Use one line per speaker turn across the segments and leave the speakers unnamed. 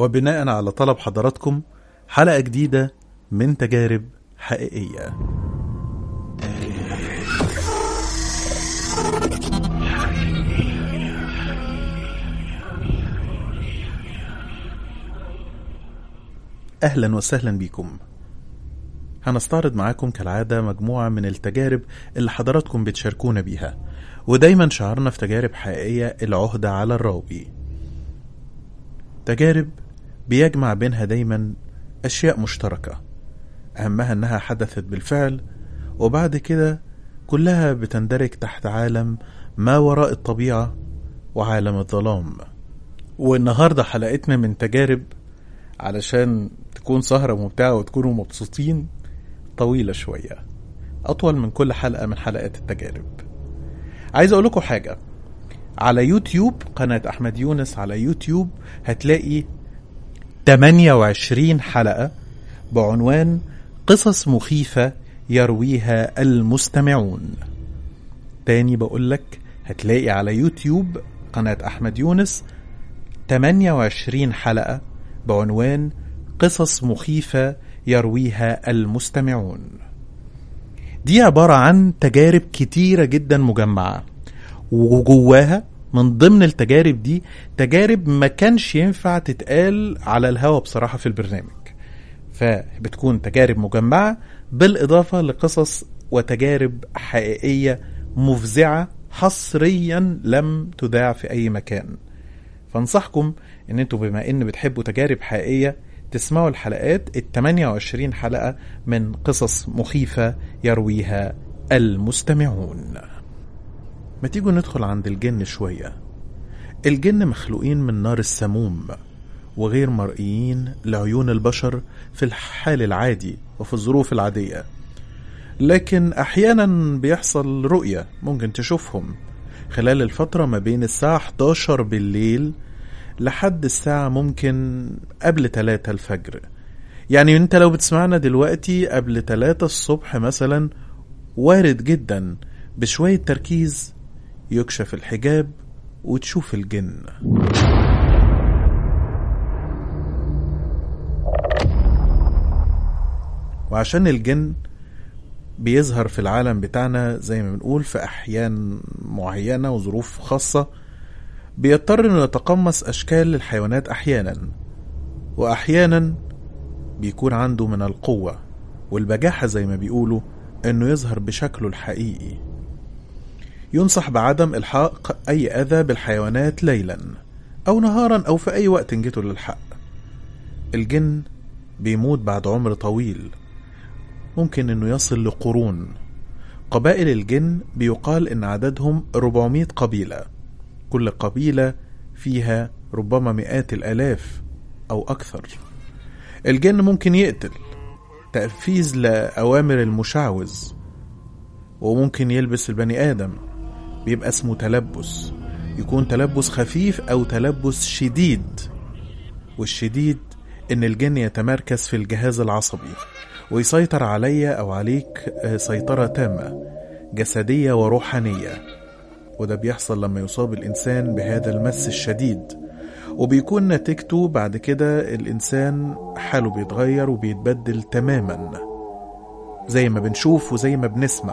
وبناء على طلب حضراتكم حلقة جديدة من تجارب حقيقية أهلا وسهلا بكم هنستعرض معاكم كالعادة مجموعة من التجارب اللي حضراتكم بتشاركونا بيها ودايما شعارنا في تجارب حقيقية العهدة على الراوي تجارب بيجمع بينها دايما أشياء مشتركة أهمها أنها حدثت بالفعل وبعد كده كلها بتندرج تحت عالم ما وراء الطبيعة وعالم الظلام والنهاردة حلقتنا من تجارب علشان تكون سهرة ممتعة وتكونوا مبسوطين طويلة شوية أطول من كل حلقة من حلقات التجارب عايز أقول لكم حاجة على يوتيوب قناة أحمد يونس على يوتيوب هتلاقي 28 حلقة بعنوان قصص مخيفة يرويها المستمعون تاني بقول لك هتلاقي على يوتيوب قناة أحمد يونس 28 حلقة بعنوان قصص مخيفة يرويها المستمعون دي عبارة عن تجارب كتيرة جدا مجمعة وجواها من ضمن التجارب دي تجارب ما كانش ينفع تتقال على الهوا بصراحة في البرنامج فبتكون تجارب مجمعة بالإضافة لقصص وتجارب حقيقية مفزعة حصريا لم تذاع في أي مكان فانصحكم ان انتوا بما ان بتحبوا تجارب حقيقية تسمعوا الحلقات ال 28 حلقة من قصص مخيفة يرويها المستمعون ما تيجوا ندخل عند الجن شوية الجن مخلوقين من نار السموم وغير مرئيين لعيون البشر في الحال العادي وفي الظروف العادية لكن أحيانا بيحصل رؤية ممكن تشوفهم خلال الفترة ما بين الساعة 11 بالليل لحد الساعة ممكن قبل 3 الفجر يعني انت لو بتسمعنا دلوقتي قبل 3 الصبح مثلا وارد جدا بشوية تركيز يكشف الحجاب وتشوف الجن وعشان الجن بيظهر في العالم بتاعنا زي ما بنقول في أحيان معينة وظروف خاصة بيضطر انه يتقمص اشكال الحيوانات احيانا واحيانا بيكون عنده من القوة والبجاحة زي ما بيقولوا انه يظهر بشكله الحقيقي ينصح بعدم الحاق اي اذى بالحيوانات ليلا او نهارا او في اي وقت جيته للحق الجن بيموت بعد عمر طويل ممكن انه يصل لقرون قبائل الجن بيقال ان عددهم 400 قبيله كل قبيلة فيها ربما مئات الآلاف أو أكثر الجن ممكن يقتل تنفيذ لأوامر المشعوذ وممكن يلبس البني آدم بيبقى اسمه تلبس يكون تلبس خفيف أو تلبس شديد والشديد إن الجن يتمركز في الجهاز العصبي ويسيطر عليا أو عليك سيطرة تامة جسدية وروحانية وده بيحصل لما يصاب الإنسان بهذا المس الشديد وبيكون نتيجته بعد كده الإنسان حاله بيتغير وبيتبدل تماما زي ما بنشوف وزي ما بنسمع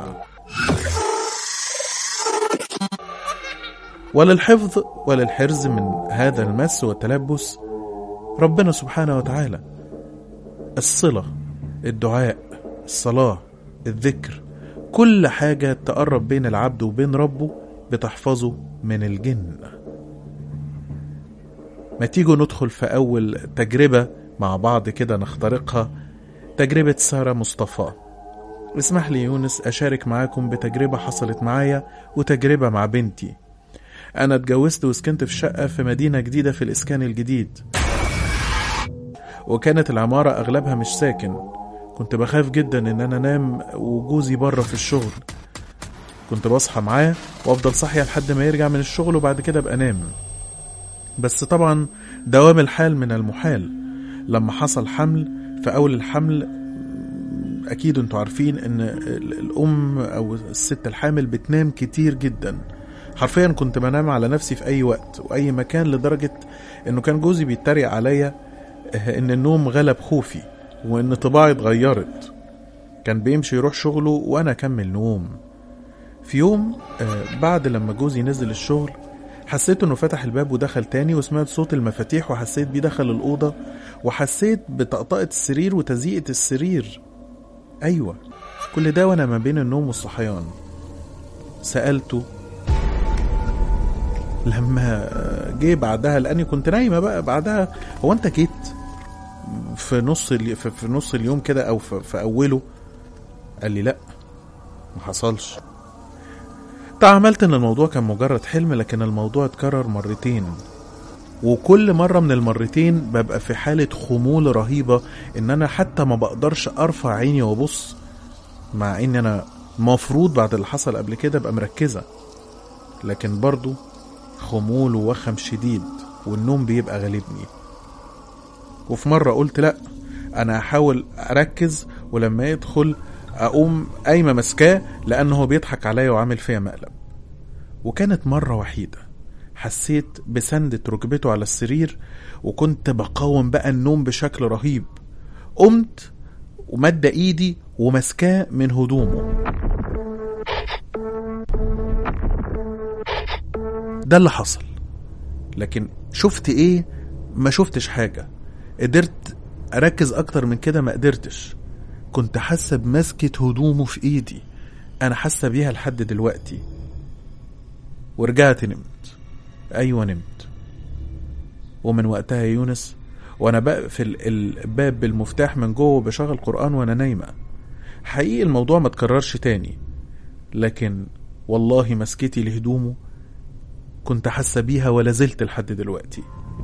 ولا الحفظ ولا الحرز من هذا المس والتلبس ربنا سبحانه وتعالى الصلة الدعاء الصلاة الذكر كل حاجة تقرب بين العبد وبين ربه بتحفظه من الجن ما تيجوا ندخل في أول تجربة مع بعض كده نخترقها تجربة سارة مصطفى اسمح لي يونس أشارك معاكم بتجربة حصلت معايا وتجربة مع بنتي أنا اتجوزت وسكنت في شقة في مدينة جديدة في الإسكان الجديد وكانت العمارة أغلبها مش ساكن كنت بخاف جدا إن أنا أنام وجوزي بره في الشغل كنت بصحى معاه وافضل صاحية لحد ما يرجع من الشغل وبعد كده ابقى انام بس طبعا دوام الحال من المحال لما حصل حمل في اول الحمل اكيد انتوا عارفين ان الام او الست الحامل بتنام كتير جدا حرفيا كنت بنام على نفسي في اي وقت واي مكان لدرجة انه كان جوزي بيتريق عليا آه، ان النوم غلب خوفي وان طباعي اتغيرت كان بيمشي يروح شغله وانا اكمل نوم في يوم آه، بعد لما جوزي نزل الشغل حسيت انه فتح الباب ودخل تاني وسمعت صوت المفاتيح وحسيت بيه دخل الأوضة وحسيت بطقطقة السرير وتزييقة السرير أيوة كل ده وانا ما بين النوم والصحيان سألته لما جه بعدها لاني كنت نايمه بقى بعدها هو انت جيت في نص الي... في في نص اليوم كده او في, في اوله قال لي لا ما حصلش تعاملت ان الموضوع كان مجرد حلم لكن الموضوع اتكرر مرتين وكل مرة من المرتين ببقى في حالة خمول رهيبة ان انا حتى ما بقدرش ارفع عيني وابص مع ان انا مفروض بعد اللي حصل قبل كده ابقى مركزة لكن برضو خمول ووخم شديد والنوم بيبقى غالبني وفي مرة قلت لأ أنا هحاول أركز ولما يدخل أقوم قايمة ماسكاه لأنه هو بيضحك عليا وعامل فيا مقلب وكانت مرة وحيدة حسيت بسندة ركبته على السرير وكنت بقاوم بقى النوم بشكل رهيب قمت ومد ايدي ومسكاه من هدومه ده اللي حصل لكن شفت ايه ما شفتش حاجة قدرت اركز اكتر من كده ما قدرتش كنت حاسة بمسكة هدومه في ايدي انا حاسة بيها لحد دلوقتي ورجعت نمت ايوه نمت ومن وقتها يا يونس وانا بقفل الباب بالمفتاح من جوه وبشغل قرآن وانا نايمة حقيقي الموضوع ما تكررش تاني لكن والله مسكتي لهدومه كنت حاسة بيها ولا زلت لحد دلوقتي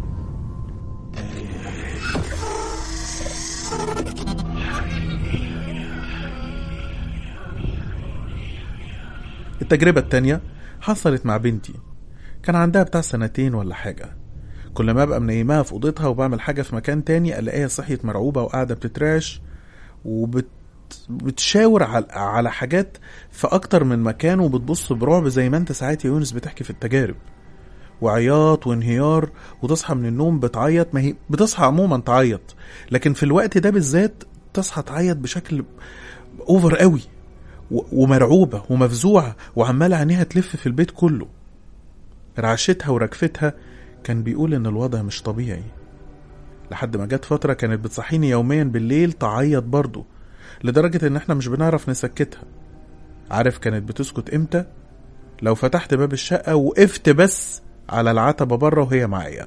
التجربة التانية حصلت مع بنتي كان عندها بتاع سنتين ولا حاجة كل ما ابقى منيماها في اوضتها وبعمل حاجة في مكان تاني الاقيها صحيت مرعوبة وقاعدة بتترعش وبت بتشاور على على حاجات في اكتر من مكان وبتبص برعب زي ما انت ساعات يا يونس بتحكي في التجارب وعياط وانهيار وتصحى من النوم بتعيط ما هي بتصحى عموما تعيط لكن في الوقت ده بالذات تصحى تعيط بشكل اوفر قوي و- ومرعوبة ومفزوعة وعمالة عينيها تلف في البيت كله رعشتها وركفتها كان بيقول ان الوضع مش طبيعي لحد ما جت فترة كانت بتصحيني يوميا بالليل تعيط برضه لدرجة ان احنا مش بنعرف نسكتها عارف كانت بتسكت امتى لو فتحت باب الشقة وقفت بس على العتبة بره وهي معايا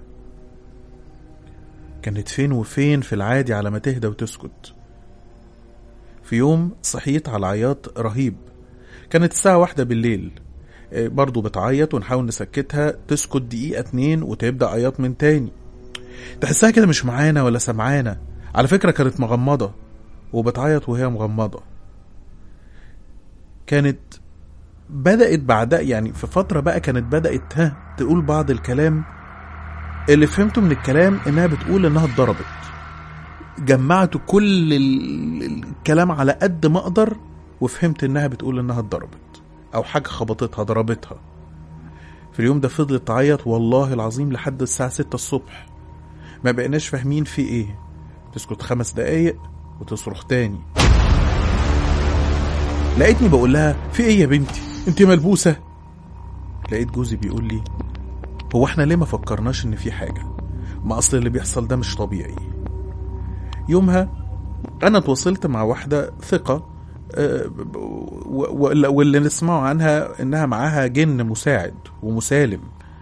كانت فين وفين في العادي على ما تهدى وتسكت في يوم صحيت على عياط رهيب كانت الساعة واحدة بالليل إيه، برضو بتعيط ونحاول نسكتها تسكت دقيقة اتنين وتبدأ عياط من تاني تحسها كده مش معانا ولا سمعانا على فكرة كانت مغمضة وبتعيط وهي مغمضة كانت بدأت بعدها يعني في فترة بقى كانت بدأت ها تقول بعض الكلام اللي فهمته من الكلام انها بتقول انها اتضربت جمعت كل ال- الكلام على قد ما اقدر وفهمت انها بتقول انها اتضربت او حاجة خبطتها ضربتها في اليوم ده فضلت تعيط والله العظيم لحد الساعة ستة الصبح ما بقيناش فاهمين في ايه تسكت خمس دقايق وتصرخ تاني لقيتني بقول لها في ايه يا بنتي انت ملبوسه لقيت جوزي بيقول لي هو احنا ليه ما فكرناش ان في حاجه ما اصل اللي بيحصل ده مش طبيعي يومها انا اتواصلت مع واحده ثقه آه، و- و- واللي نسمعه عنها انها معاها جن مساعد ومسالم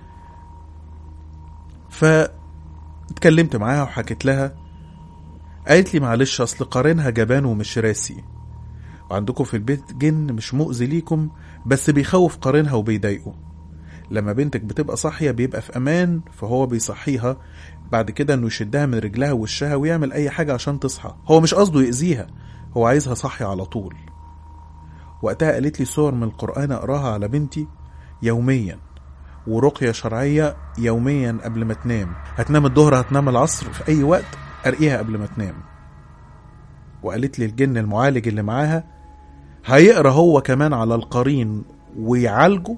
فاتكلمت معاها وحكيت لها قالت لي معلش اصل قارنها جبان ومش راسي وعندكم في البيت جن مش مؤذي ليكم بس بيخوف قارنها وبيضايقه لما بنتك بتبقى صاحية بيبقى في أمان فهو بيصحيها بعد كده إنه يشدها من رجلها ووشها ويعمل أي حاجة عشان تصحى هو مش قصده يأذيها هو عايزها صاحية على طول وقتها قالت لي صور من القرآن أقراها على بنتي يوميا ورقية شرعية يوميا قبل ما تنام هتنام الظهر هتنام العصر في أي وقت أرقيها قبل ما تنام وقالت لي الجن المعالج اللي معاها هيقرا هو كمان على القرين ويعالجه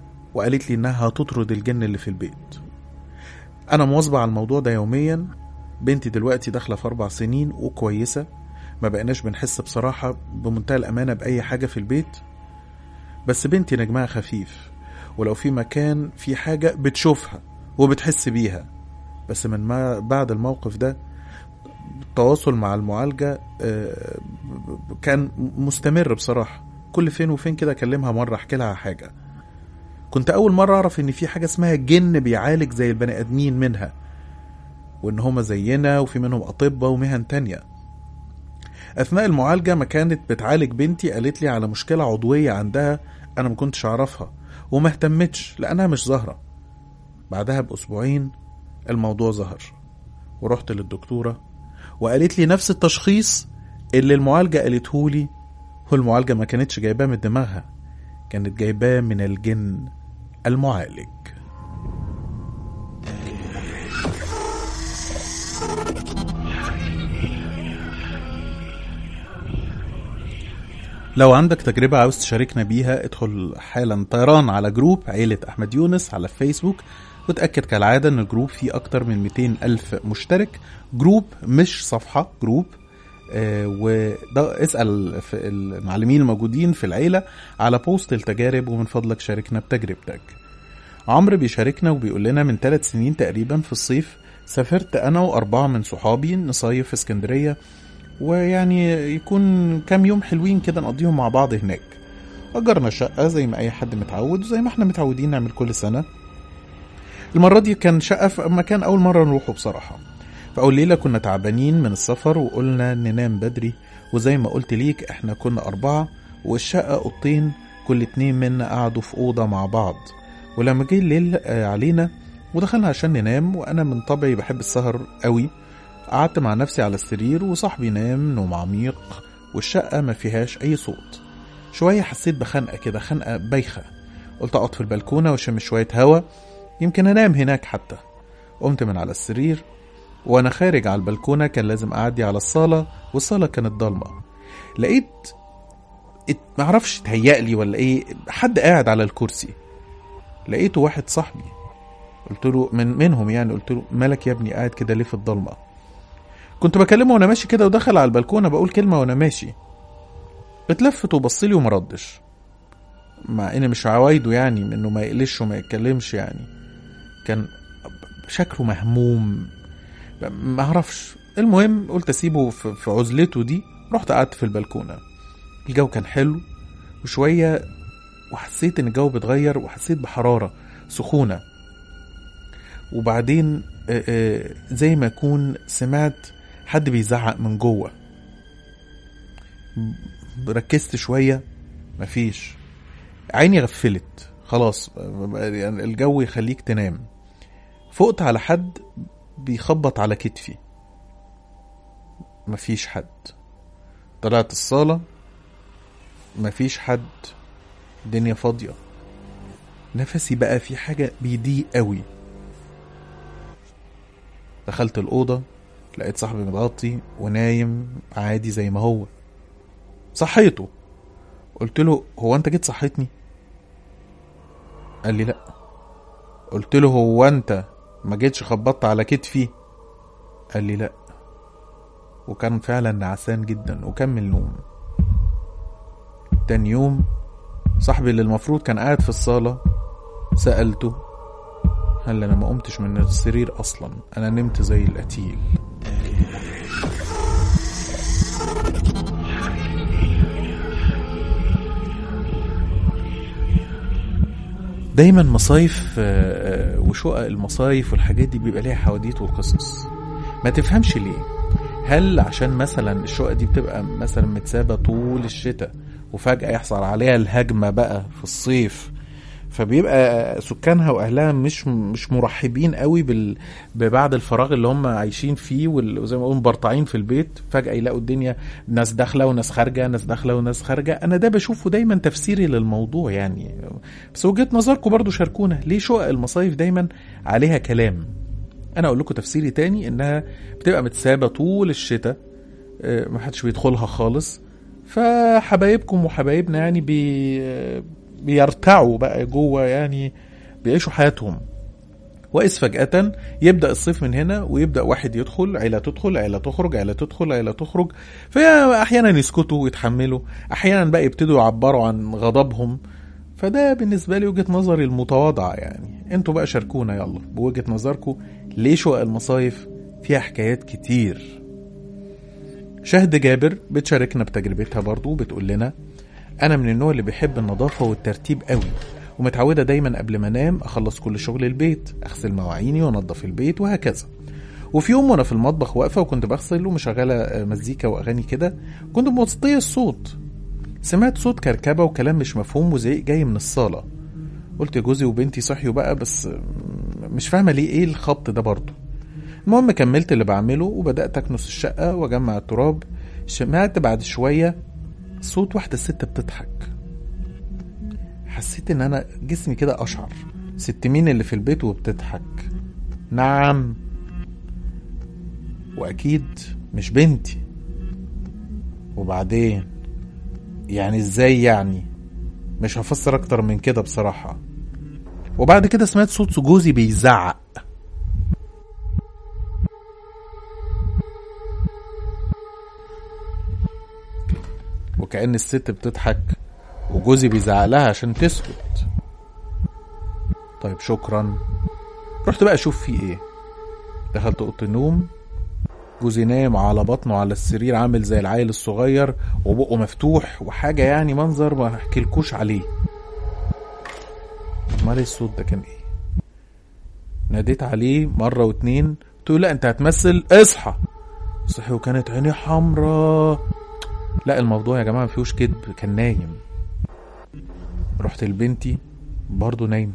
وقالت لي انها هتطرد الجن اللي في البيت انا مواظبة على الموضوع ده يوميا بنتي دلوقتي داخله في اربع سنين وكويسه ما بقيناش بنحس بصراحه بمنتهى الامانه باي حاجه في البيت بس بنتي نجمها خفيف ولو في مكان في حاجه بتشوفها وبتحس بيها بس من ما بعد الموقف ده التواصل مع المعالجة آه، كان مستمر بصراحة كل فين وفين كده أكلمها مرة أحكي لها حاجة كنت أول مرة أعرف إن في حاجة اسمها جن بيعالج زي البني آدمين منها وإن هما زينا وفي منهم أطباء ومهن تانية أثناء المعالجة ما كانت بتعالج بنتي قالت لي على مشكلة عضوية عندها أنا ما كنتش أعرفها وما اهتمتش لأنها مش ظاهرة بعدها بأسبوعين الموضوع ظهر ورحت للدكتورة وقالت لي نفس التشخيص اللي المعالجة قالته لي والمعالجة ما كانتش جايباه من دماغها كانت جايباه من الجن المعالج لو عندك تجربة عاوز تشاركنا بيها ادخل حالا طيران على جروب عيلة أحمد يونس على فيسبوك وتأكد كالعادة ان الجروب فيه أكتر من 200 ألف مشترك جروب مش صفحة جروب آه وده اسأل في المعلمين الموجودين في العيلة على بوست التجارب ومن فضلك شاركنا بتجربتك عمرو بيشاركنا وبيقول لنا من ثلاث سنين تقريبا في الصيف سافرت أنا وأربعة من صحابي نصيف في اسكندرية ويعني يكون كام يوم حلوين كده نقضيهم مع بعض هناك أجرنا شقة زي ما أي حد متعود وزي ما احنا متعودين نعمل كل سنة المرة دي كان شقة في مكان أول مرة نروحه بصراحة فأول ليلة كنا تعبانين من السفر وقلنا ننام بدري وزي ما قلت ليك احنا كنا أربعة والشقة أوضتين كل اتنين منا قعدوا في أوضة مع بعض ولما جه الليل آه، علينا ودخلنا عشان ننام وأنا من طبعي بحب السهر قوي قعدت مع نفسي على السرير وصاحبي نام نوم عميق والشقة ما فيهاش أي صوت شوية حسيت بخنقة كده خنقة بايخة قلت أقعد في البلكونة وأشم شوية هوا يمكن أنام هناك حتى قمت من على السرير وأنا خارج على البلكونة كان لازم أعدي على الصالة والصالة كانت ضلمة لقيت ات- معرفش تهيألي ولا إيه حد قاعد على الكرسي لقيته واحد صاحبي قلت له من منهم يعني قلت له مالك يا ابني قاعد كده ليه في الضلمه كنت بكلمه وانا ماشي كده ودخل على البلكونه بقول كلمه وانا ماشي اتلفت وبص لي وما ردش مع ان مش عوايده يعني انه ما يقلش وما يتكلمش يعني كان شكله مهموم ما اعرفش المهم قلت اسيبه في في عزلته دي رحت قعدت في البلكونه الجو كان حلو وشويه وحسيت ان الجو بيتغير وحسيت بحراره سخونه وبعدين آه، آه، زي ما يكون سمعت حد بيزعق من جوه ركزت شويه مفيش عيني غفلت خلاص يعني الجو يخليك تنام فقت على حد بيخبط على كتفي مفيش حد طلعت الصالة مفيش حد الدنيا فاضية نفسي بقى في حاجة بيضيق قوي دخلت الأوضة لقيت صاحبي متغطي ونايم عادي زي ما هو صحيته قلت له هو انت جيت صحيتني قال لي لا قلت له هو انت ما جيتش خبطت على كتفي قال لي لا وكان فعلا نعسان جدا وكمل نوم تاني يوم صاحبي اللي المفروض كان قاعد في الصالة سألته هل أنا ما قمتش من السرير أصلا أنا نمت زي القتيل دايما مصايف آه، آه، وشقق المصايف والحاجات دي بيبقى ليها حواديت وقصص ما تفهمش ليه هل عشان مثلا الشقق دي بتبقى مثلا متسابة طول الشتاء وفجأة يحصل عليها الهجمة بقى في الصيف فبيبقى سكانها واهلها مش مش مرحبين قوي بال ببعد الفراغ اللي هم عايشين فيه وال- وزي ما بقول مبرطعين في البيت فجاه يلاقوا الدنيا ناس داخله وناس خارجه ناس داخله وناس خارجه انا ده بشوفه دايما تفسيري للموضوع يعني بس وجهه نظركم برضو شاركونا ليه شقق المصايف دايما عليها كلام انا اقول لكم تفسيري تاني انها بتبقى متسابه طول الشتاء آه، ما حدش بيدخلها خالص فحبايبكم وحبايبنا يعني بي بيرتعوا بقى جوه يعني بيعيشوا حياتهم وإذ فجأة يبدأ الصيف من هنا ويبدأ واحد يدخل عيلة تدخل عيلة تخرج عيلة تدخل عيلة تخرج فأحيانا يسكتوا ويتحملوا أحيانا بقى يبتدوا يعبروا عن غضبهم فده بالنسبة لي وجهة نظري المتواضعة يعني انتوا بقى شاركونا يلا بوجهة نظركم ليه شقق المصايف فيها حكايات كتير شهد جابر بتشاركنا بتجربتها برضو بتقول لنا أنا من النوع اللي بيحب النظافة والترتيب قوي ومتعودة دايما قبل ما أنام أخلص كل شغل البيت أغسل مواعيني وأنظف البيت وهكذا وفي يوم وأنا في المطبخ واقفة وكنت بغسل ومشغلة مزيكا وأغاني كده كنت موطية الصوت سمعت صوت كركبة وكلام مش مفهوم وزعيق جاي من الصالة قلت جوزي وبنتي صحيوا بقى بس مش فاهمة ليه ايه الخبط ده برضه المهم كملت اللي بعمله وبدأت أكنس الشقة وأجمع التراب سمعت بعد شوية صوت واحدة ست بتضحك حسيت إن أنا جسمي كده أشعر ست مين اللي في البيت وبتضحك نعم وأكيد مش بنتي وبعدين يعني ازاي يعني مش هفسر اكتر من كده بصراحة وبعد كده سمعت صوت جوزي بيزعق وكأن الست بتضحك وجوزي بيزعق لها عشان تسكت طيب شكرا رحت بقى اشوف في ايه دخلت اوضه النوم جوزي نايم على بطنه على السرير عامل زي العيل الصغير وبقه مفتوح وحاجه يعني منظر ما احكيلكوش عليه امال الصوت ده كان ايه ناديت عليه مره واتنين قلت له لا انت هتمثل اصحى صحي وكانت عيني حمرا لا الموضوع يا جماعه ما فيهوش كذب كان نايم رحت لبنتي برضه نايمه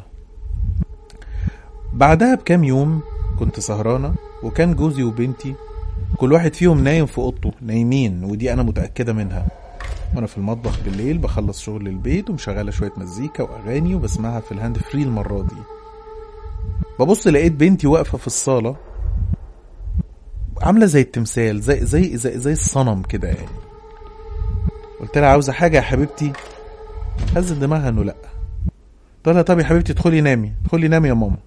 بعدها بكام يوم كنت سهرانه وكان جوزي وبنتي كل واحد فيهم نايم في اوضته نايمين ودي انا متاكده منها وانا في المطبخ بالليل بخلص شغل البيت ومشغله شويه مزيكا واغاني وبسمعها في الهاند فري المره دي ببص لقيت بنتي واقفه في الصاله عامله زي التمثال زي زي زي, زي الصنم كده يعني قلت لها عاوزه حاجه يا حبيبتي هزت دماغها انه لا قلت لها طب يا حبيبتي ادخلي نامي ادخلي نامي يا ماما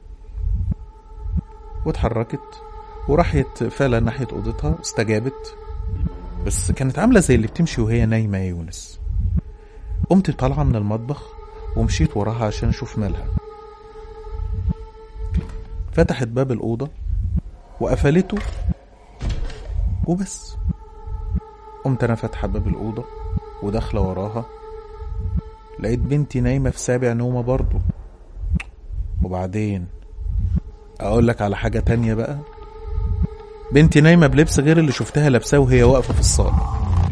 واتحركت وراحت فعلا ناحية أوضتها استجابت بس كانت عاملة زي اللي بتمشي وهي نايمة يا يونس قمت طالعة من المطبخ ومشيت وراها عشان أشوف مالها فتحت باب الأوضة وقفلته وبس قمت أنا فاتحة باب الأوضة وداخلة وراها لقيت بنتي نايمة في سابع نومة برضه وبعدين أقول لك على حاجة تانية بقى بنتي نايمة بلبس غير اللي شفتها لابساه وهي واقفة في الصالة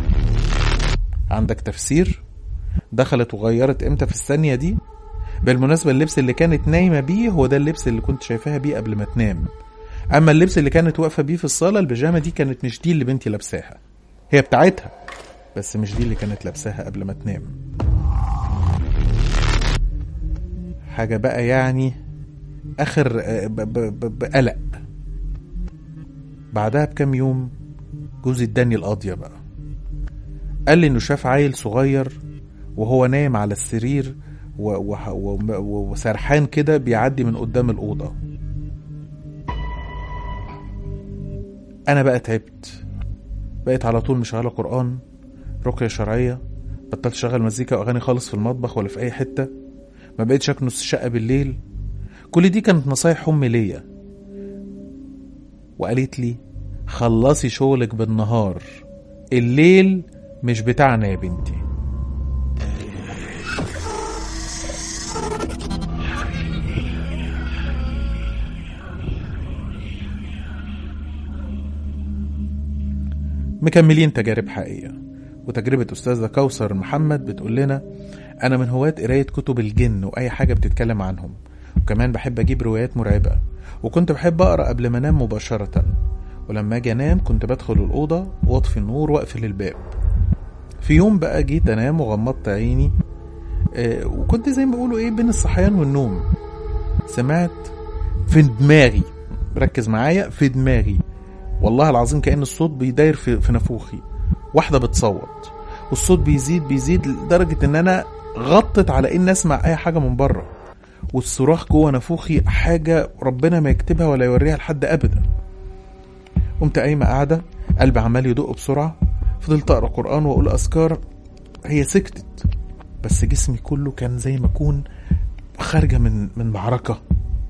عندك تفسير دخلت وغيرت امتى في الثانية دي بالمناسبة اللبس اللي كانت نايمة بيه هو ده اللبس اللي كنت شايفاها بيه قبل ما تنام أما اللبس اللي كانت واقفة بيه في الصالة البيجامة دي كانت مش دي اللي بنتي لابساها هي بتاعتها بس مش دي اللي كانت لابساها قبل ما تنام حاجة بقى يعني آخر بقلق بعدها بكام يوم جوزي اداني القاضية بقى قال لي انه شاف عيل صغير وهو نايم على السرير و... و... و... وسرحان كده بيعدي من قدام الأوضة أنا بقى تعبت بقيت على طول مشغلة قرآن رقية شرعية بطلت شغل مزيكا وأغاني خالص في المطبخ ولا في أي حتة ما بقيتش أكنس الشقة بالليل كل دي كانت نصايح أمي ليا وقالت لي خلصي شغلك بالنهار الليل مش بتاعنا يا بنتي مكملين تجارب حقيقية وتجربة أستاذة كوثر محمد بتقول لنا أنا من هواة قراية كتب الجن وأي حاجة بتتكلم عنهم وكمان بحب أجيب روايات مرعبة وكنت بحب أقرأ قبل ما أنام مباشرة ولما أجي أنام كنت بدخل الأوضة وأطفي النور وأقفل الباب في يوم بقى جيت أنام وغمضت عيني آه وكنت زي ما بيقولوا إيه بين الصحيان والنوم سمعت في دماغي ركز معايا في دماغي والله العظيم كأن الصوت بيداير في, في نافوخي واحدة بتصوت والصوت بيزيد بيزيد لدرجة إن أنا غطت على إن أسمع أي حاجة من بره والصراخ جوه نافوخي حاجة ربنا ما يكتبها ولا يوريها لحد أبدا قمت قايمة قاعدة قلبي عمال يدق بسرعة فضلت أقرأ قرآن وأقول أذكار هي سكتت بس جسمي كله كان زي ما أكون خارجة من من معركة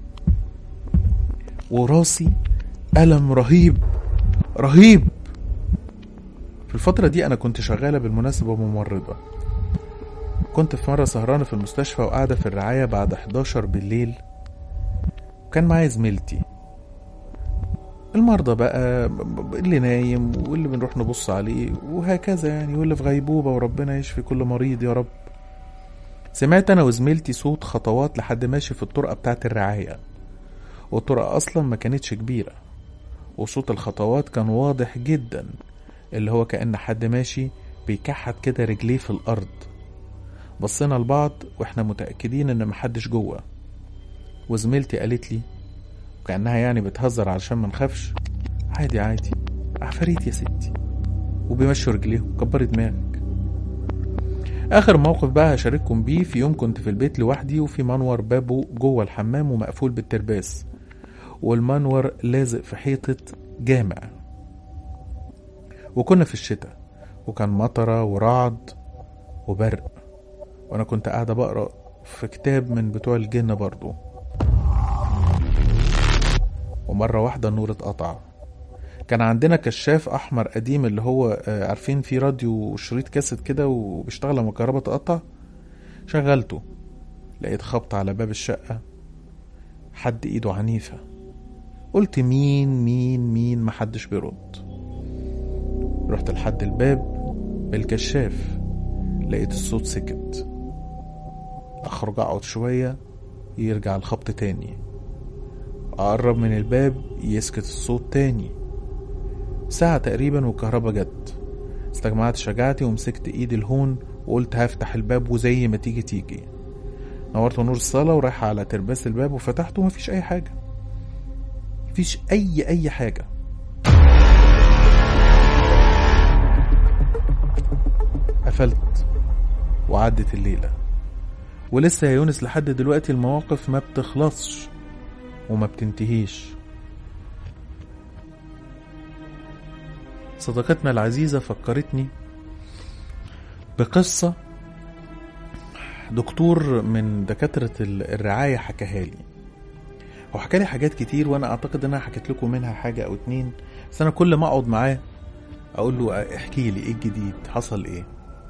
وراسي ألم رهيب رهيب في الفترة دي أنا كنت شغالة بالمناسبة ممرضة كنت في مرة سهرانة في المستشفى وقاعدة في الرعاية بعد 11 بالليل وكان معايا زميلتي المرضى بقى اللي نايم واللي بنروح نبص عليه وهكذا يعني واللي في غيبوبة وربنا يشفي كل مريض يا رب سمعت أنا وزميلتي صوت خطوات لحد ماشي في الطرقة بتاعت الرعاية والطرقة أصلا ما كانتش كبيرة وصوت الخطوات كان واضح جدا اللي هو كأن حد ماشي بيكحت كده رجليه في الأرض بصينا لبعض واحنا متأكدين ان محدش جوه وزميلتي قالت لي وكأنها يعني بتهزر علشان ما نخافش عادي عادي عفاريت يا ستي وبيمشوا رجليهم كبري دماغك اخر موقف بقى هشارككم بيه في يوم كنت في البيت لوحدي وفي منور بابه جوه الحمام ومقفول بالترباس والمنور لازق في حيطة جامع وكنا في الشتاء وكان مطرة ورعد وبرق وانا كنت قاعدة بقرا في كتاب من بتوع الجن برضو ومرة واحدة النور اتقطع كان عندنا كشاف احمر قديم اللي هو آه، عارفين فيه راديو وشريط كاسيت كده وبيشتغل لما الكهرباء تقطع شغلته لقيت خبط على باب الشقة حد ايده عنيفة قلت مين مين مين محدش بيرد رحت لحد الباب بالكشاف لقيت الصوت سكت اخرج اقعد شوية يرجع الخبط تاني اقرب من الباب يسكت الصوت تاني ساعة تقريبا والكهرباء جت استجمعت شجاعتي ومسكت ايدي الهون وقلت هفتح الباب وزي ما تيجي تيجي نورت نور الصالة ورايح على ترباس الباب وفتحته ومفيش أي حاجة مفيش أي أي حاجة قفلت وعدت الليلة ولسه يا يونس لحد دلوقتي المواقف ما بتخلصش وما بتنتهيش صديقتنا العزيزة فكرتني بقصة دكتور من دكاترة ال- الرعاية حكاها لي هو حكى لي حاجات كتير وانا اعتقد ان انا حكيت لكم منها حاجة او اتنين بس انا كل ما اقعد معاه اقول له احكي لي ايه الجديد حصل ايه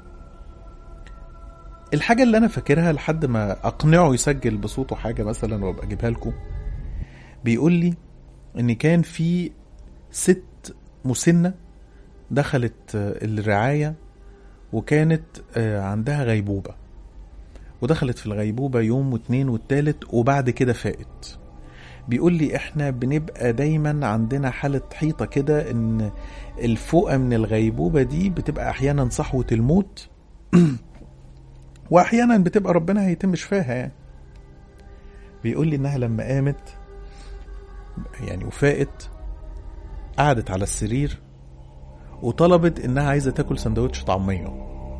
الحاجة اللي انا فاكرها لحد ما اقنعه يسجل بصوته حاجة مثلا وابقى اجيبها لكم بيقول لي ان كان في ست مسنة دخلت آه، الرعاية وكانت آه، عندها غيبوبة ودخلت في الغيبوبة يوم واتنين والتالت وبعد كده فاقت بيقول لي احنا بنبقى دايما عندنا حالة حيطة كده ان الفوقة من الغيبوبة دي بتبقى احيانا صحوة الموت واحيانا بتبقى ربنا هيتم شفاها يعني بيقول لي انها لما قامت يعني وفاقت قعدت على السرير وطلبت انها عايزه تاكل سندوتش طعميه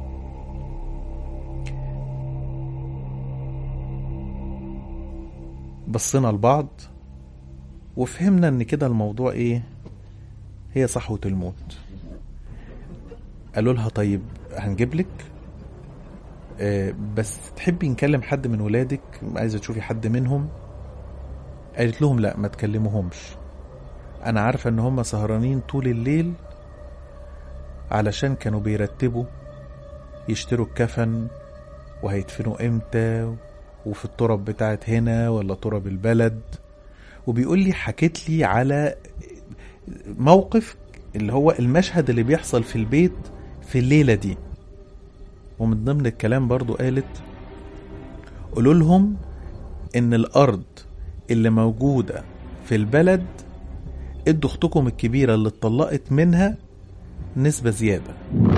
بصينا لبعض وفهمنا ان كده الموضوع ايه هي صحوة الموت قالوا لها طيب هنجيب لك آه بس تحبي نكلم حد من ولادك عايزه تشوفي حد منهم قالت لهم لا ما تكلموهمش انا عارفه ان هم سهرانين طول الليل علشان كانوا بيرتبوا يشتروا الكفن وهيدفنوا امتى وفي التراب بتاعت هنا ولا تراب البلد وبيقول لي حكيت لي على موقف اللي هو المشهد اللي بيحصل في البيت في الليلة دي ومن ضمن الكلام برضو قالت قولوا لهم ان الارض اللي موجودة في البلد ادوا اختكم الكبيرة اللي اتطلقت منها نسبة زيادة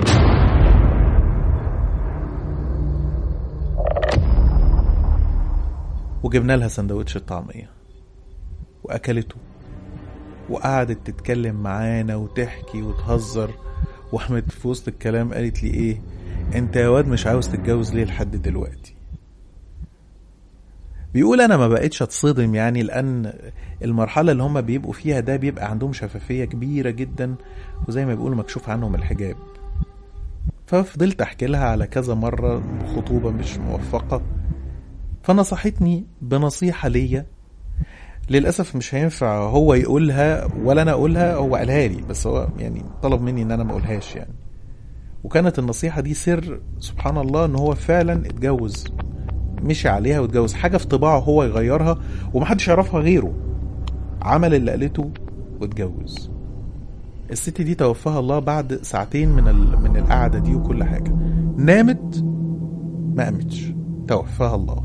وجبنا لها سندوتش الطعمية وأكلته وقعدت تتكلم معانا وتحكي وتهزر واحمد في وسط الكلام قالت لي ايه انت يا واد مش عاوز تتجوز ليه لحد دلوقتي بيقول انا ما بقتش اتصدم يعني لان المرحله اللي هم بيبقوا فيها ده بيبقى عندهم شفافيه كبيره جدا وزي ما بيقولوا مكشوف عنهم الحجاب ففضلت احكي لها على كذا مره خطوبه مش موفقه فنصحتني بنصيحه ليا للاسف مش هينفع هو يقولها ولا انا اقولها هو قالها لي بس هو يعني طلب مني ان انا ما اقولهاش يعني وكانت النصيحه دي سر سبحان الله ان هو فعلا اتجوز مشي عليها واتجوز حاجه في طباعه هو يغيرها ومحدش يعرفها غيره عمل اللي قالته واتجوز الست دي توفاها الله بعد ساعتين من ال... من القعده دي وكل حاجه نامت ما قامتش توفاها الله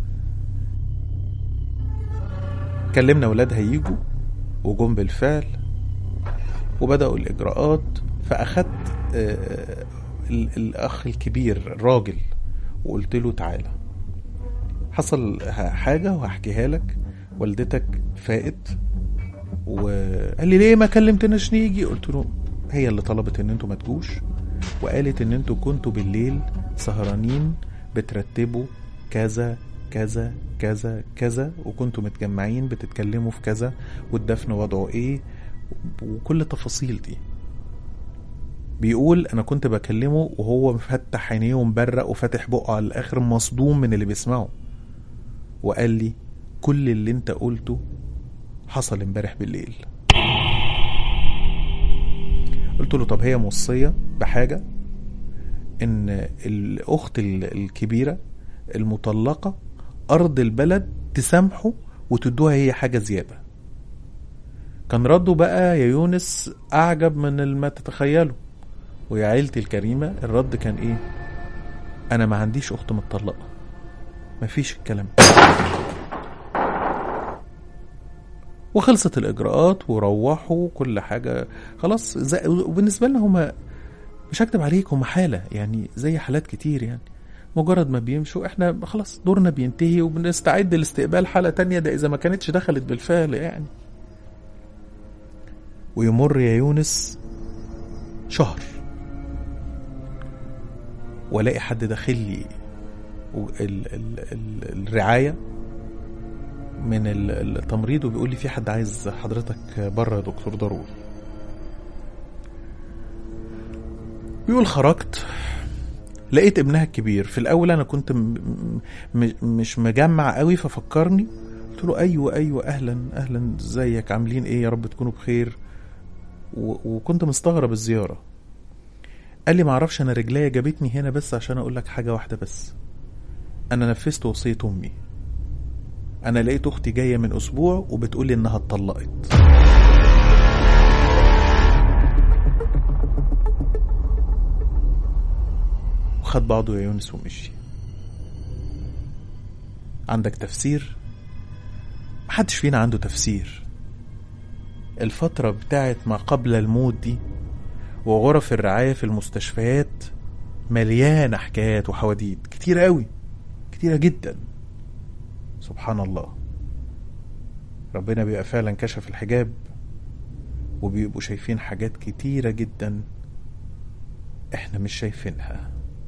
كلمنا ولادها يجوا وجم بالفعل وبدأوا الإجراءات فأخدت آه، ال- الأخ الكبير الراجل وقلت له تعالى حصل ه- حاجة وهحكيها لك والدتك فاقت وقال لي ليه ما كلمتناش نيجي قلت له هي اللي طلبت ان انتوا ما تجوش وقالت ان انتوا كنتوا بالليل سهرانين بترتبوا كذا كذا كذا كذا وكنتوا متجمعين بتتكلموا في كذا والدفن وضعه ايه وكل التفاصيل دي بيقول انا كنت بكلمه وهو مفتح عينيه ومبرق وفاتح بقه على الاخر مصدوم من اللي بيسمعه وقال لي كل اللي انت قلته حصل امبارح بالليل قلت له طب هي موصية بحاجة ان الاخت ال- الكبيرة المطلقة ارض البلد تسامحه وتدوها هي حاجة زيادة كان رده بقى يا يونس اعجب من ما تتخيله ويا عيلتي الكريمة الرد كان ايه انا ما عنديش اخت متطلقة مفيش الكلام ده. وخلصت الاجراءات وروحوا كل حاجه خلاص زي وبالنسبه لنا هما مش هكدب عليك هما حاله يعني زي حالات كتير يعني مجرد ما بيمشوا احنا خلاص دورنا بينتهي وبنستعد لاستقبال حاله تانية ده اذا ما كانتش دخلت بالفعل يعني ويمر يا يونس شهر والاقي حد داخل لي و- ال- ال- ال- الرعايه من ال- التمريض وبيقول لي في حد عايز حضرتك بره يا دكتور ضروري بيقول خرجت لقيت ابنها الكبير في الاول انا كنت م م مش مجمع قوي ففكرني قلت له ايوه ايوه اهلا اهلا ازيك عاملين ايه يا رب تكونوا بخير و وكنت مستغرب الزياره قال لي معرفش انا رجليا جابتني هنا بس عشان اقول لك حاجه واحده بس انا نفذت وصيه امي انا لقيت اختي جايه من اسبوع وبتقول لي انها اتطلقت وخد بعضه يا يونس ومشي عندك تفسير محدش فينا عنده تفسير الفترة بتاعت ما قبل الموت دي وغرف الرعاية في المستشفيات مليانة حكايات وحواديت كتيرة قوي كتيرة جدا سبحان الله ربنا بيبقى فعلا كشف الحجاب وبيبقوا شايفين حاجات كتيرة جدا احنا مش شايفينها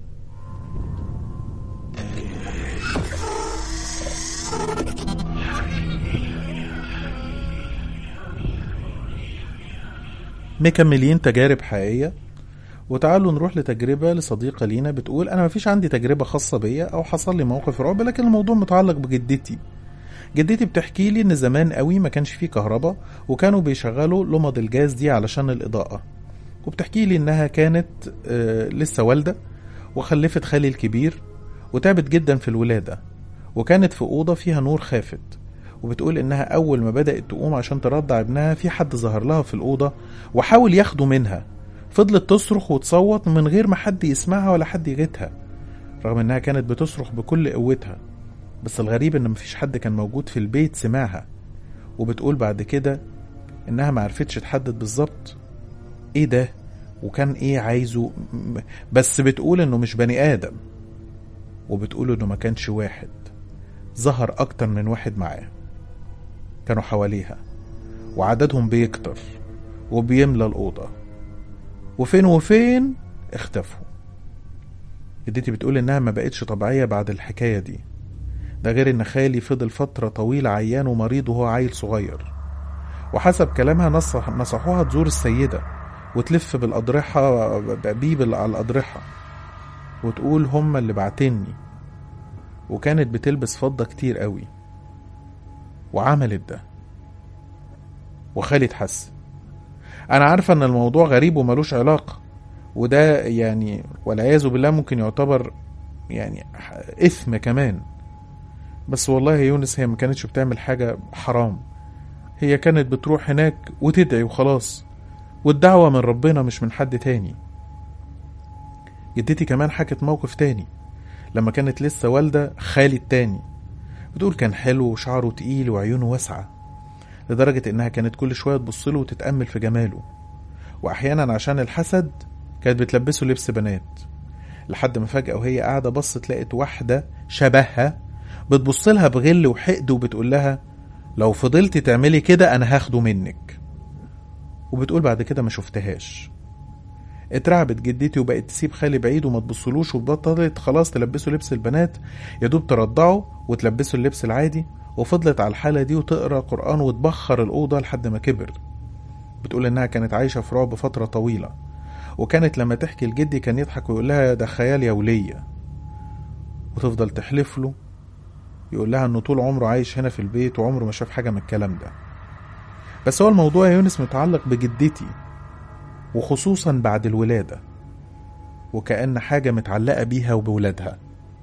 مكملين تجارب حقيقية وتعالوا نروح لتجربة لصديقة لينا بتقول أنا مفيش عندي تجربة خاصة بيا أو حصل لي موقف رعب لكن الموضوع متعلق بجدتي جدتي بتحكي لي إن زمان قوي ما كانش فيه كهرباء وكانوا بيشغلوا لمض الجاز دي علشان الإضاءة وبتحكي لي إنها كانت آه لسه والدة وخلفت خالي الكبير وتعبت جدا في الولادة وكانت في أوضة فيها نور خافت وبتقول إنها أول ما بدأت تقوم عشان ترضع ابنها في حد ظهر لها في الأوضة وحاول ياخده منها فضلت تصرخ وتصوت من غير ما حد يسمعها ولا حد يغيتها رغم إنها كانت بتصرخ بكل قوتها بس الغريب إن مفيش حد كان موجود في البيت سمعها وبتقول بعد كده إنها معرفتش تحدد بالظبط إيه ده وكان إيه عايزه م- بس بتقول إنه مش بني آدم وبتقول إنه ما كانش واحد ظهر أكتر من واحد معاه كانوا حواليها وعددهم بيكتر وبيملى الأوضة وفين وفين اختفوا جدتي بتقول إنها ما بقتش طبيعية بعد الحكاية دي ده غير ان خالي فضل فترة طويلة عيان ومريض وهو عيل صغير وحسب كلامها نصح نصحوها تزور السيدة وتلف بالأضرحة بيه بال- على الأضرحة وتقول هما اللي بعتني وكانت بتلبس فضة كتير قوي وعملت ده وخالي اتحسن انا عارفه ان الموضوع غريب وملوش علاقه وده يعني والعياذ بالله ممكن يعتبر يعني ح- اثم كمان بس والله يا يونس هي ما كانتش بتعمل حاجه حرام هي كانت بتروح هناك وتدعي وخلاص والدعوه من ربنا مش من حد تاني جدتي كمان حكت موقف تاني لما كانت لسه والده خالي التاني بتقول كان حلو وشعره تقيل وعيونه واسعه لدرجة إنها كانت كل شوية تبص له وتتأمل في جماله وأحيانا عشان الحسد كانت بتلبسه لبس بنات لحد ما فجأة وهي قاعدة بصت لقت واحدة شبهها بتبص لها بغل وحقد وبتقول لها لو فضلتي تعملي كده أنا هاخده منك وبتقول بعد كده ما شفتهاش اترعبت جدتي وبقت تسيب خالي بعيد وما تبصلوش وبطلت خلاص تلبسه لبس البنات يا دوب ترضعه وتلبسه اللبس العادي وفضلت على الحالة دي وتقرا قرآن وتبخر الأوضة لحد ما كبر بتقول إنها كانت عايشة في رعب فترة طويلة وكانت لما تحكي لجدي كان يضحك ويقول لها ده خيال يا ولية وتفضل تحلف له يقول لها إنه طول عمره عايش هنا في البيت وعمره ما شاف حاجة من الكلام ده بس هو الموضوع يا يونس متعلق بجدتي وخصوصا بعد الولادة وكأن حاجة متعلقة بيها وبولادها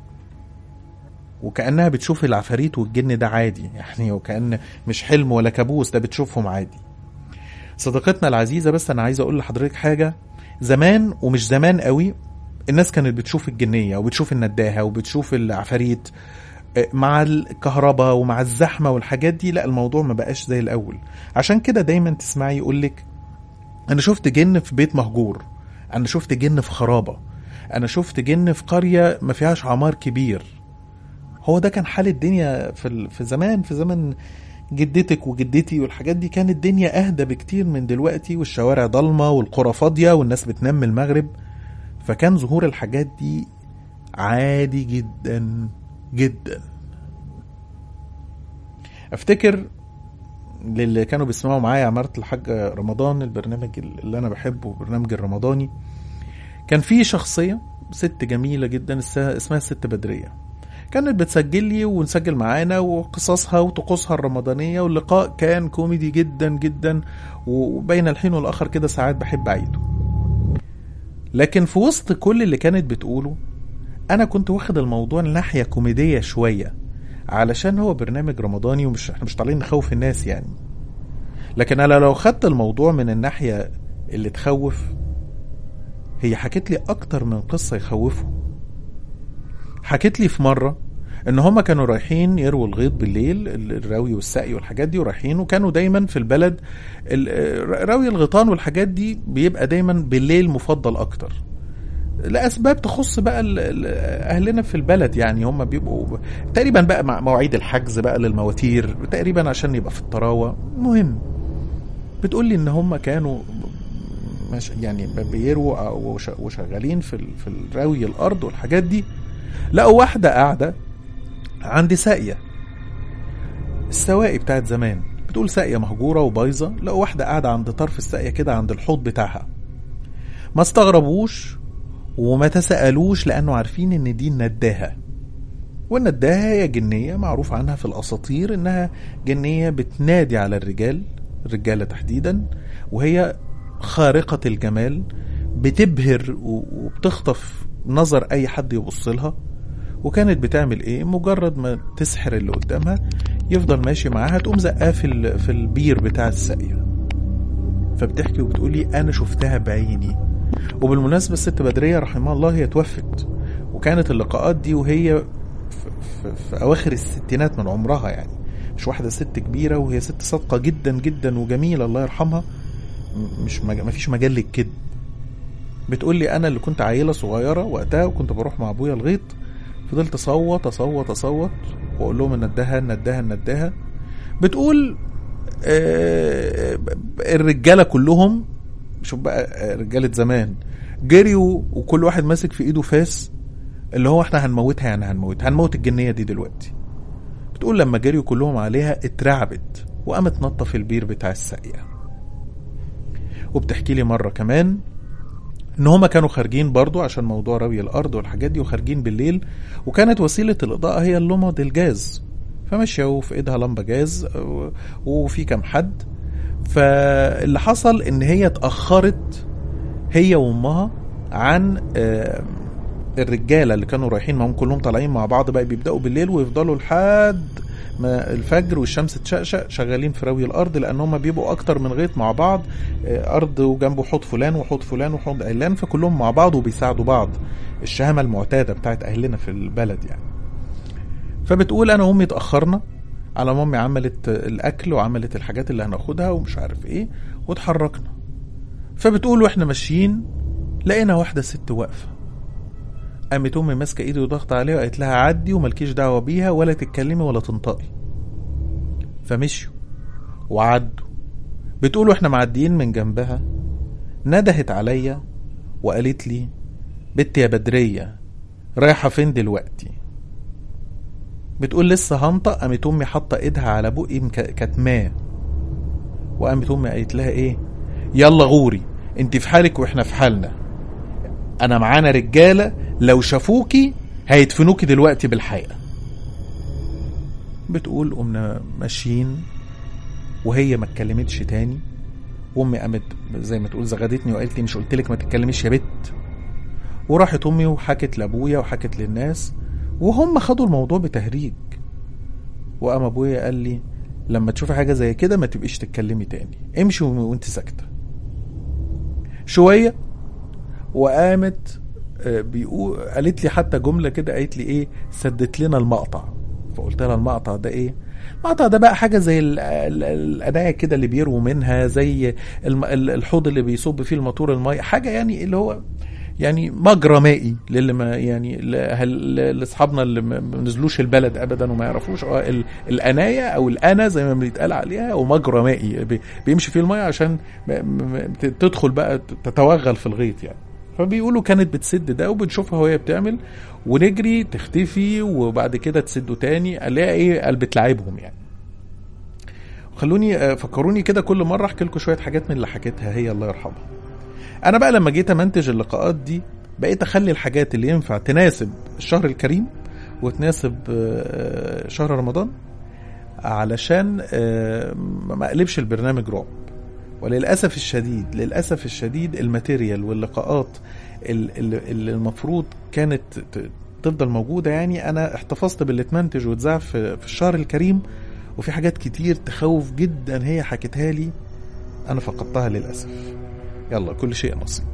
وكأنها بتشوف العفاريت والجن ده عادي يعني وكأن مش حلم ولا كابوس ده بتشوفهم عادي صديقتنا العزيزة بس أنا عايز أقول لحضرتك حاجة زمان ومش زمان قوي الناس كانت بتشوف الجنية وبتشوف النداهة وبتشوف العفاريت آه، مع الكهرباء ومع الزحمة والحاجات دي لا الموضوع ما بقاش زي الأول عشان كده دايما تسمعي يقولك أنا شفت جن في بيت مهجور أنا شفت جن في خرابة أنا شفت جن في قرية ما فيهاش عمار كبير هو ده كان حال الدنيا في ال- في زمان في زمن جدتك وجدتي والحاجات دي كانت الدنيا اهدى بكتير من دلوقتي والشوارع ضلمه والقرى فاضيه والناس بتنام من المغرب فكان ظهور الحاجات دي عادي جدا جدا افتكر للي كانوا بيسمعوا معايا عمارة الحاج رمضان البرنامج اللي انا بحبه البرنامج الرمضاني كان في شخصية ست جميلة جدا اسمها اسمها الست بدرية كانت بتسجل لي ونسجل معانا وقصصها وطقوسها الرمضانية واللقاء كان كوميدي جدا جدا وبين الحين والآخر كده ساعات بحب أعيده لكن في وسط كل اللي كانت بتقوله أنا كنت واخد الموضوع ناحية كوميدية شوية علشان هو برنامج رمضاني ومش احنا مش طالعين نخوف الناس يعني لكن انا لو خدت الموضوع من الناحية اللي تخوف هي حكت لي اكتر من قصة يخوفوا حكت لي في مرة ان هما كانوا رايحين يروا الغيط بالليل الراوي والسقي والحاجات دي ورايحين وكانوا دايما في البلد ال- راوي الغيطان والحاجات دي بيبقى دايما بالليل مفضل اكتر لاسباب تخص بقى ال- ال- اهلنا في البلد يعني هم بيبقوا تقريبا بقى مع مواعيد الحجز بقى للمواتير تقريبا عشان يبقى في الطراوه مهم بتقول لي ان هم كانوا مش يعني بيروا أو- وش- وشغالين في ال- في الراوي الارض والحاجات دي لقوا واحده قاعده عند ساقيه السواقي بتاعت زمان بتقول ساقيه مهجوره وبايظه لقوا واحده قاعده عند طرف الساقيه كده عند الحوض بتاعها ما استغربوش وما تسألوش لأنه عارفين إن دي النداهة والنداهة هي جنية معروف عنها في الأساطير إنها جنية بتنادي على الرجال الرجالة تحديدا وهي خارقة الجمال بتبهر و- وبتخطف نظر أي حد يبص لها وكانت بتعمل إيه مجرد ما تسحر اللي قدامها يفضل ماشي معاها تقوم زقاه في ال- في البير بتاع الساقية فبتحكي وبتقولي أنا شفتها بعيني وبالمناسبة الست بدرية رحمها الله هي توفت وكانت اللقاءات دي وهي في, في, في أواخر الستينات من عمرها يعني مش واحدة ست كبيرة وهي ست صادقة جدا جدا وجميلة الله يرحمها م- مش مج... مفيش مجال للكذب بتقول لي أنا اللي كنت عيلة صغيرة وقتها وكنت بروح مع أبويا الغيط فضلت أصوت أصوت أصوت وأقول لهم ندها ندها ندها بتقول آه، الرجالة كلهم شوف بقى آه، رجالة زمان جريوا وكل واحد ماسك في ايده فاس اللي هو احنا هنموتها يعني هنموتها هنموت الجنية دي دلوقتي بتقول لما جريوا كلهم عليها اترعبت وقامت نطة في البير بتاع الساقية وبتحكي لي مرة كمان ان هما كانوا خارجين برضو عشان موضوع روي الارض والحاجات دي وخارجين بالليل وكانت وسيلة الاضاءة هي اللمض الجاز فماشية وفي ايدها لمبة جاز و- وفي كام حد فاللي حصل ان هي اتأخرت هي وامها عن آه، الرجاله اللي كانوا رايحين معاهم كلهم طالعين مع بعض بقى بيبداوا بالليل ويفضلوا لحد ما الفجر والشمس تشقشق شغالين في روي الارض لان هم بيبقوا اكتر من غيط مع بعض آه، ارض وجنبه حوض فلان وحوض فلان وحوض علان فكلهم مع بعض وبيساعدوا بعض الشهامه المعتاده بتاعت اهلنا في البلد يعني فبتقول انا وامي اتاخرنا على ما امي عملت الاكل وعملت الحاجات اللي هناخدها ومش عارف ايه واتحركنا فبتقول واحنا ماشيين لقينا واحده ست واقفه قامت امي ماسكه ايدي وضغط عليها وقالت لها عدي وملكيش دعوه بيها ولا تتكلمي ولا تنطقي فمشيوا وعدوا بتقول واحنا معديين من جنبها ندهت عليا وقالت لي بنت يا بدريه رايحه فين دلوقتي بتقول لسه هنطق قامت امي حاطه ايدها على بقي مك- كتماه وقامت امي قالت لها ايه يلا غوري انت في حالك واحنا في حالنا انا معانا رجاله لو شافوكي هيدفنوكي دلوقتي بالحقيقه بتقول قمنا ماشيين وهي ما اتكلمتش تاني وامي قامت زي ما تقول زغدتني وقالت لي مش قلت لك ما تتكلميش يا بت وراحت امي وحكت لابويا وحكت للناس وهم خدوا الموضوع بتهريج وقام ابويا قال لي لما تشوفي حاجه زي كده ما تبقيش تتكلمي تاني امشي وانت ساكته شويه وقامت آه، بيقول قالت لي حتى جمله كده قالت لي ايه سدت لنا المقطع فقلت لها المقطع ده ايه المقطع ده بقى حاجه زي ال- ال- القنايه كده اللي بيروا منها زي الم- ال- الحوض اللي بيصب فيه الموتور الميه حاجه يعني اللي هو يعني مجرى مائي للي ما يعني ل- لاصحابنا اللي ما ما نزلوش البلد ابدا وما يعرفوش اه ال- القنايه او الانا زي ما بيتقال عليها ومجرى مائي بي- بيمشي فيه الميه عشان م- م- ت- تدخل بقى تتوغل في الغيط يعني فبيقولوا كانت بتسد ده وبنشوفها وهي بتعمل ونجري تختفي وبعد كده تسده تاني الاقي ايه قال بتلعبهم يعني خلوني آه، فكروني كده كل مره احكي لكم شويه حاجات من اللي حكيتها هي الله يرحمها انا بقى لما جيت امنتج اللقاءات دي بقيت اخلي الحاجات اللي ينفع تناسب الشهر الكريم وتناسب آه، شهر رمضان علشان آه، ما اقلبش البرنامج رعب وللاسف الشديد للاسف الشديد الماتيريال واللقاءات ال- ال- اللي المفروض كانت ت- تفضل موجوده يعني انا احتفظت باللي اتمنتج واتذاع في في الشهر الكريم وفي حاجات كتير تخوف جدا هي حكتها لي انا فقدتها للاسف يلا كل شيء نصيب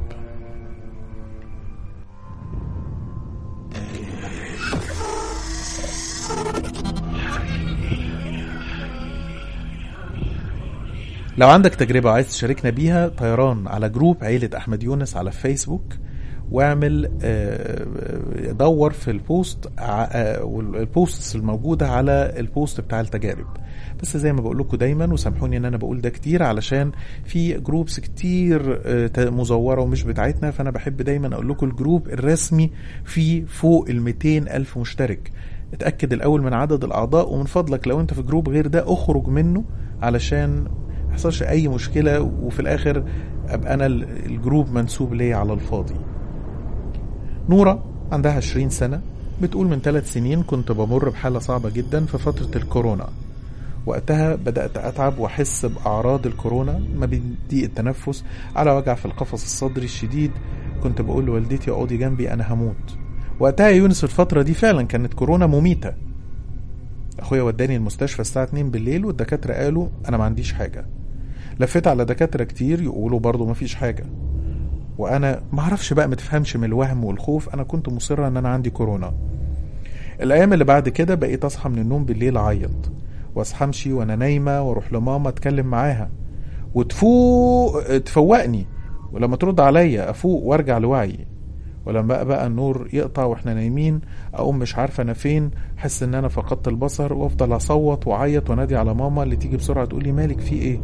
لو عندك تجربة عايز تشاركنا بيها طيران على جروب عيلة أحمد يونس على فيسبوك واعمل آه، دور في البوست ع- آه، والبوستس الموجودة على البوست بتاع التجارب بس زي ما بقول لكم دايما وسامحوني ان انا بقول ده كتير علشان في جروبس كتير آه، ت- مزورة ومش بتاعتنا فانا بحب دايما اقول لكم الجروب الرسمي فيه فوق ال 200 الف مشترك اتأكد الأول من عدد الأعضاء ومن فضلك لو أنت في جروب غير ده اخرج منه علشان ما يحصلش أي مشكلة وفي الآخر أبقى أنا ال- الجروب منسوب ليا على الفاضي نورة عندها 20 سنة بتقول من ثلاث سنين كنت بمر بحالة صعبة جدا في فترة الكورونا وقتها بدأت أتعب وأحس بأعراض الكورونا ما بين ضيق التنفس على وجع في القفص الصدري الشديد كنت بقول لوالدتي اقعدي جنبي أنا هموت وقتها يا يونس الفترة دي فعلا كانت كورونا مميتة أخويا وداني المستشفى الساعة 2 بالليل والدكاترة قالوا أنا ما عنديش حاجة لفيت على دكاترة كتير يقولوا برضو ما فيش حاجة وانا ما اعرفش بقى ما تفهمش من الوهم والخوف انا كنت مصره ان انا عندي كورونا الايام اللي بعد كده بقيت اصحى من النوم بالليل اعيط واصحى امشي وانا نايمه واروح لماما اتكلم معاها وتفوق تفوقني ولما ترد عليا افوق وارجع لوعي ولما بقى بقى النور يقطع واحنا نايمين اقوم مش عارفه انا فين احس ان انا فقدت البصر وافضل اصوت واعيط وانادي على ماما اللي تيجي بسرعه تقول لي مالك في ايه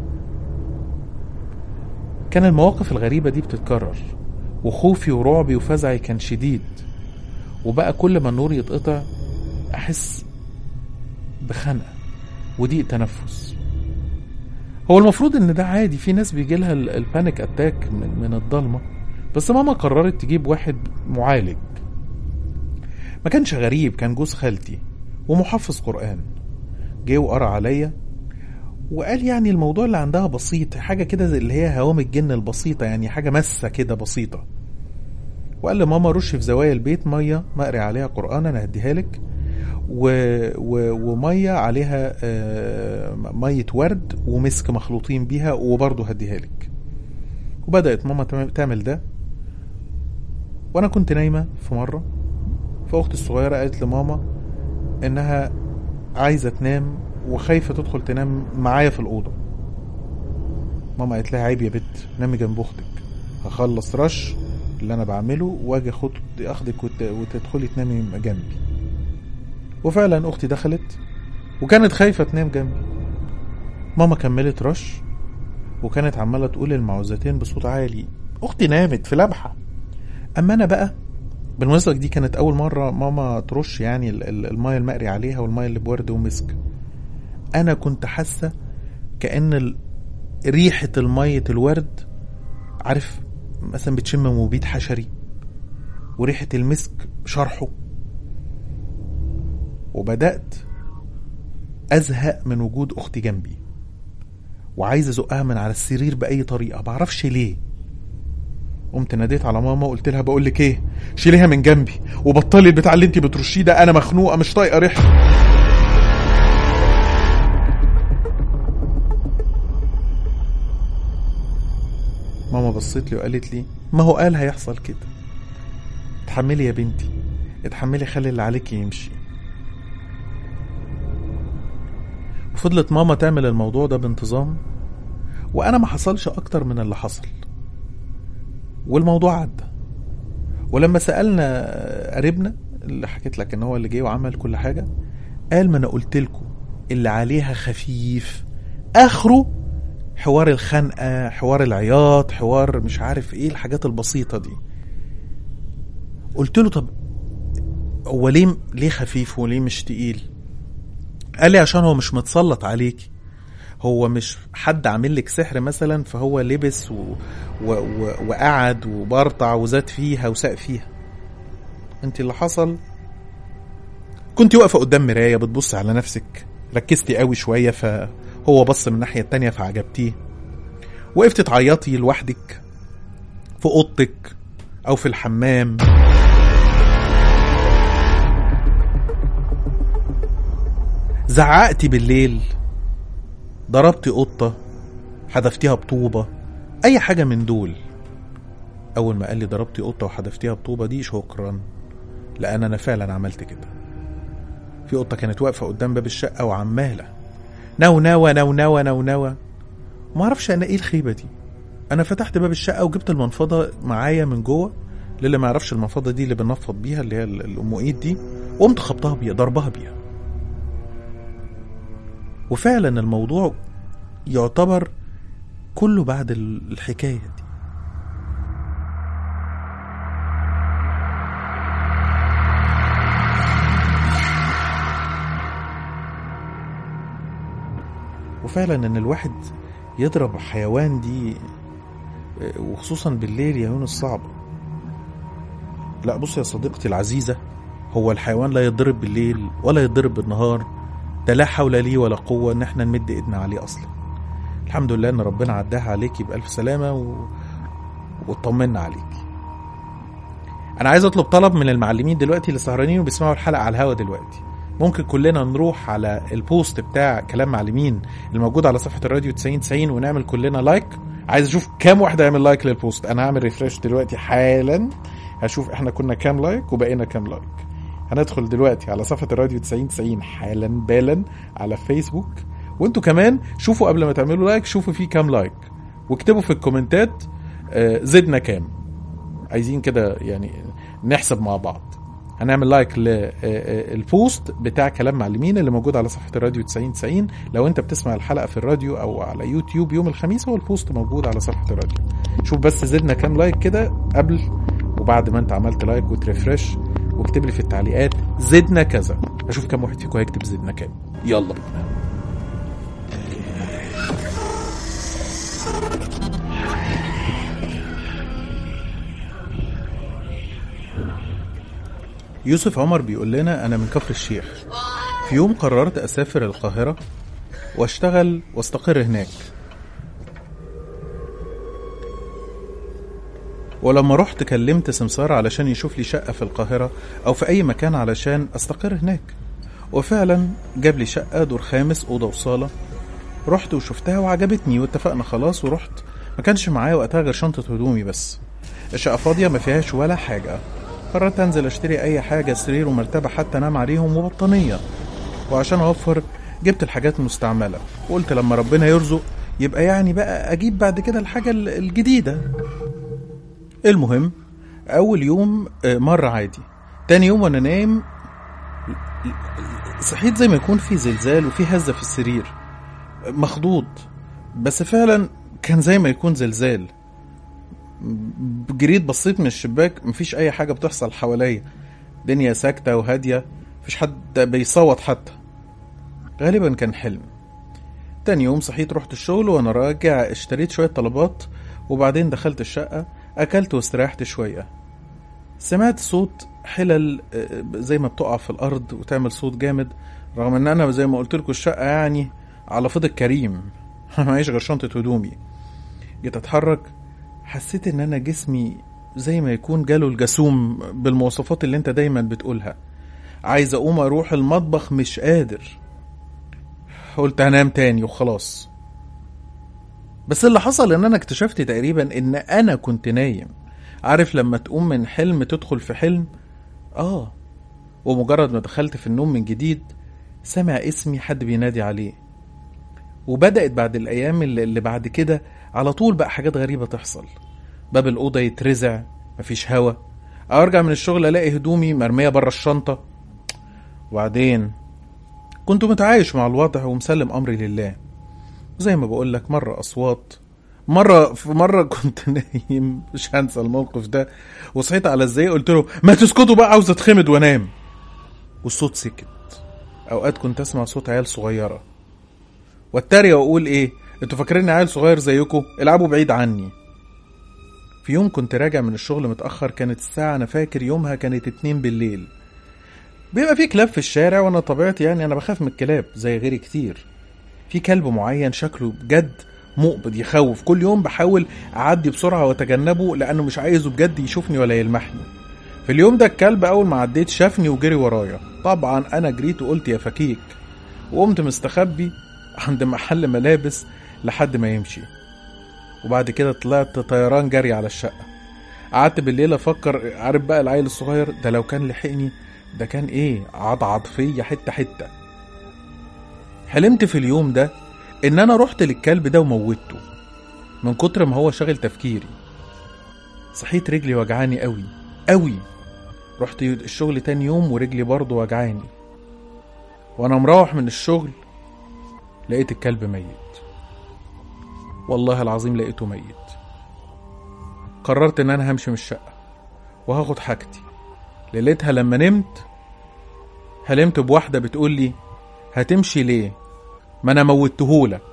كان المواقف الغريبة دي بتتكرر وخوفي ورعبي وفزعي كان شديد وبقى كل ما النور يتقطع أحس بخنقه وضيق تنفس هو المفروض ان ده عادي في ناس بيجي لها البانيك اتاك من, من الضلمه بس ماما قررت تجيب واحد معالج ما كانش غريب كان جوز خالتي ومحفظ قرآن جه وقرا عليا وقال يعني الموضوع اللي عندها بسيط حاجة كده زي اللي هي هوام الجن البسيطة يعني حاجة مسة كده بسيطة وقال لماما رش في زوايا البيت مية مقري عليها قرآن أنا هديها لك و... و... ومية عليها آه، مية ورد ومسك مخلوطين بيها وبرضه هديها لك وبدأت ماما تعمل- تعمل ده وأنا كنت نايمة في مرة فأختي الصغيرة قالت لماما إنها عايزة تنام وخايفة تدخل تنام معايا في الأوضة ماما قالت لها عيب يا بت نامي جنب أختك هخلص رش اللي أنا بعمله وأجي أخد أخدك وت... وتدخلي تنامي جنبي وفعلا أختي دخلت وكانت خايفة تنام جنبي ماما كملت رش وكانت عمالة تقول المعوذتين بصوت عالي أختي نامت في لبحة أما أنا بقى بالمناسبة دي كانت أول مرة ماما ترش يعني ال- ال- المية المقري عليها والمية اللي بورد ومسك أنا كنت حاسة كأن ال- ريحة المية الورد عارف مثلا بتشم مبيد حشري وريحة المسك شرحه وبدأت أزهق من وجود أختي جنبي وعايز أزقها من على السرير بأي طريقة بعرفش ليه قمت ناديت على ماما وقلت لها بقول لك ايه شيليها من جنبي وبطلي البتاع اللي انت بترشيه ده انا مخنوقه مش طايقه ريحته ماما بصيت لي وقالت لي ما هو قال هيحصل كده اتحملي يا بنتي اتحملي خلي اللي عليك يمشي وفضلت ماما تعمل الموضوع ده بانتظام وانا ما حصلش اكتر من اللي حصل والموضوع عدى ولما سالنا قريبنا اللي حكيت لك ان هو اللي جه وعمل كل حاجه قال ما انا قلت لكم اللي عليها خفيف اخره حوار الخنقه حوار العياط حوار مش عارف ايه الحاجات البسيطه دي قلت له طب هو ليه ليه خفيف وليه مش تقيل قال لي عشان هو مش متسلط عليكي هو مش حد عامل لك سحر مثلا فهو لبس و... و... و... وقعد وبرطع وزاد فيها وساق فيها انت اللي حصل كنت واقفه قدام مرايه بتبص على نفسك ركزتي قوي شويه فهو بص من الناحيه التانية فعجبتيه وقفت تعيطي لوحدك في اوضتك او في الحمام زعقتي بالليل ضربتي قطة حذفتيها بطوبة أي حاجة من دول أول ما قال لي ضربتي قطة وحذفتيها بطوبة دي شكرا لأن أنا فعلا عملت كده في قطة كانت واقفة قدام باب الشقة وعمالة نونوة نونوة نونوة ما اعرفش أنا إيه الخيبة دي أنا فتحت باب الشقة وجبت المنفضة معايا من جوه للي ما يعرفش المنفضة دي اللي بنفض بيها اللي هي الأم إيد دي وقمت خبطها بيها ضربها بيها وفعلا الموضوع يعتبر كله بعد الحكاية دي وفعلا ان الواحد يضرب حيوان دي وخصوصا بالليل يا يونس صعب لا بص يا صديقتي العزيزة هو الحيوان لا يضرب بالليل ولا يضرب بالنهار ده لا حول لي ولا قوة ان احنا نمد ايدنا عليه اصلا الحمد لله ان ربنا عداها عليكي بألف سلامة و... واطمنا عليكي انا عايز اطلب طلب من المعلمين دلوقتي اللي سهرانين وبيسمعوا الحلقة على الهوا دلوقتي ممكن كلنا نروح على البوست بتاع كلام معلمين الموجود على صفحة الراديو 90 90 ونعمل كلنا لايك عايز اشوف كام واحد هيعمل لايك للبوست انا هعمل ريفرش دلوقتي حالا هشوف احنا كنا كام لايك وبقينا كام لايك هندخل دلوقتي على صفحة الراديو 90 90 حالا بالا على فيسبوك وانتوا كمان شوفوا قبل ما تعملوا لايك شوفوا فيه كام لايك واكتبوا في الكومنتات آه، زدنا كام عايزين كده يعني نحسب مع بعض هنعمل لايك للبوست بتاع كلام معلمين اللي موجود على صفحه الراديو 90 90 لو انت بتسمع الحلقه في الراديو او على يوتيوب يوم الخميس هو البوست موجود على صفحه الراديو شوف بس زدنا كام لايك كده قبل وبعد ما انت عملت لايك وتريفرش واكتب لي في التعليقات زدنا كذا اشوف كم واحد فيكم هيكتب زدنا كام يلا بينا يوسف عمر بيقول لنا أنا من كفر الشيخ في يوم قررت أسافر القاهرة واشتغل واستقر هناك ولما رحت كلمت سمسار علشان يشوف لي شقة في القاهرة أو في أي مكان علشان أستقر هناك وفعلا جاب لي شقة دور خامس أوضة وصالة رحت وشفتها وعجبتني واتفقنا خلاص ورحت ما كانش معايا وقتها غير شنطة هدومي بس الشقة فاضية ما فيهاش ولا حاجة قررت انزل اشتري اي حاجة سرير ومرتبة حتى انام عليهم وبطانية وعشان اوفر جبت الحاجات المستعملة وقلت لما ربنا يرزق يبقى يعني بقى اجيب بعد كده الحاجة ال- الجديدة المهم اول يوم آه، مر عادي تاني يوم وانا نايم صحيت زي ما يكون في زلزال وفي هزة في السرير مخضوض بس فعلا كان زي ما يكون زلزال جريت بصيت من الشباك مفيش اي حاجه بتحصل حواليا دنيا ساكته وهاديه مفيش حد بيصوت حتى غالبا كان حلم تاني يوم صحيت رحت الشغل وانا راجع اشتريت شويه طلبات وبعدين دخلت الشقه اكلت واستريحت شويه سمعت صوت حلل آه، زي ما بتقع في الارض وتعمل صوت جامد رغم ان انا زي ما قلت لكم الشقه يعني على فضل كريم معيش غير شنطه هدومي جيت اتحرك حسيت ان انا جسمي زي ما يكون جاله الجاسوم بالمواصفات اللي انت دايما بتقولها عايز اقوم اروح المطبخ مش قادر قلت هنام تاني وخلاص بس اللي حصل ان انا اكتشفت تقريبا ان انا كنت نايم عارف لما تقوم من حلم تدخل في حلم اه ومجرد ما دخلت في النوم من جديد سمع اسمي حد بينادي عليه وبدأت بعد الأيام اللي اللي بعد كده على طول بقى حاجات غريبة تحصل باب الأوضة يترزع مفيش هوا أرجع من الشغل ألاقي هدومي مرمية بره الشنطة وبعدين كنت متعايش مع الوضع ومسلم أمري لله زي ما بقولك مرة أصوات مرة في مرة كنت نايم مش هنسى الموقف ده وصحيت على ازاي قلت له ما تسكتوا بقى عاوز اتخمد وانام والصوت سكت اوقات كنت اسمع صوت عيال صغيره واتريق واقول ايه انتوا فاكريني عيل صغير زيكم العبوا بعيد عني في يوم كنت راجع من الشغل متأخر كانت الساعة أنا فاكر يومها كانت اتنين بالليل بيبقى في كلاب في الشارع وأنا طبيعتي يعني أنا بخاف من الكلاب زي غيري كتير في كلب معين شكله بجد مقبض يخوف كل يوم بحاول أعدي بسرعة وأتجنبه لأنه مش عايزه بجد يشوفني ولا يلمحني في اليوم ده الكلب أول ما عديت شافني وجري ورايا طبعا أنا جريت وقلت يا فكيك وقمت مستخبي عند محل ملابس لحد ما يمشي وبعد كده طلعت طيران جري على الشقة قعدت بالليل افكر عارف بقى العيل الصغير ده لو كان لحقني ده كان ايه عضعض فيا حتة حتة حلمت في اليوم ده ان انا رحت للكلب ده وموتته من كتر ما هو شاغل تفكيري صحيت رجلي وجعاني قوي قوي رحت الشغل تاني يوم ورجلي برضه وجعاني وانا مروح من الشغل لقيت الكلب ميت والله العظيم لقيته ميت قررت ان انا همشي من الشقة وهاخد حاجتي ليلتها لما نمت حلمت بواحدة بتقول لي هتمشي ليه ما انا موتهولك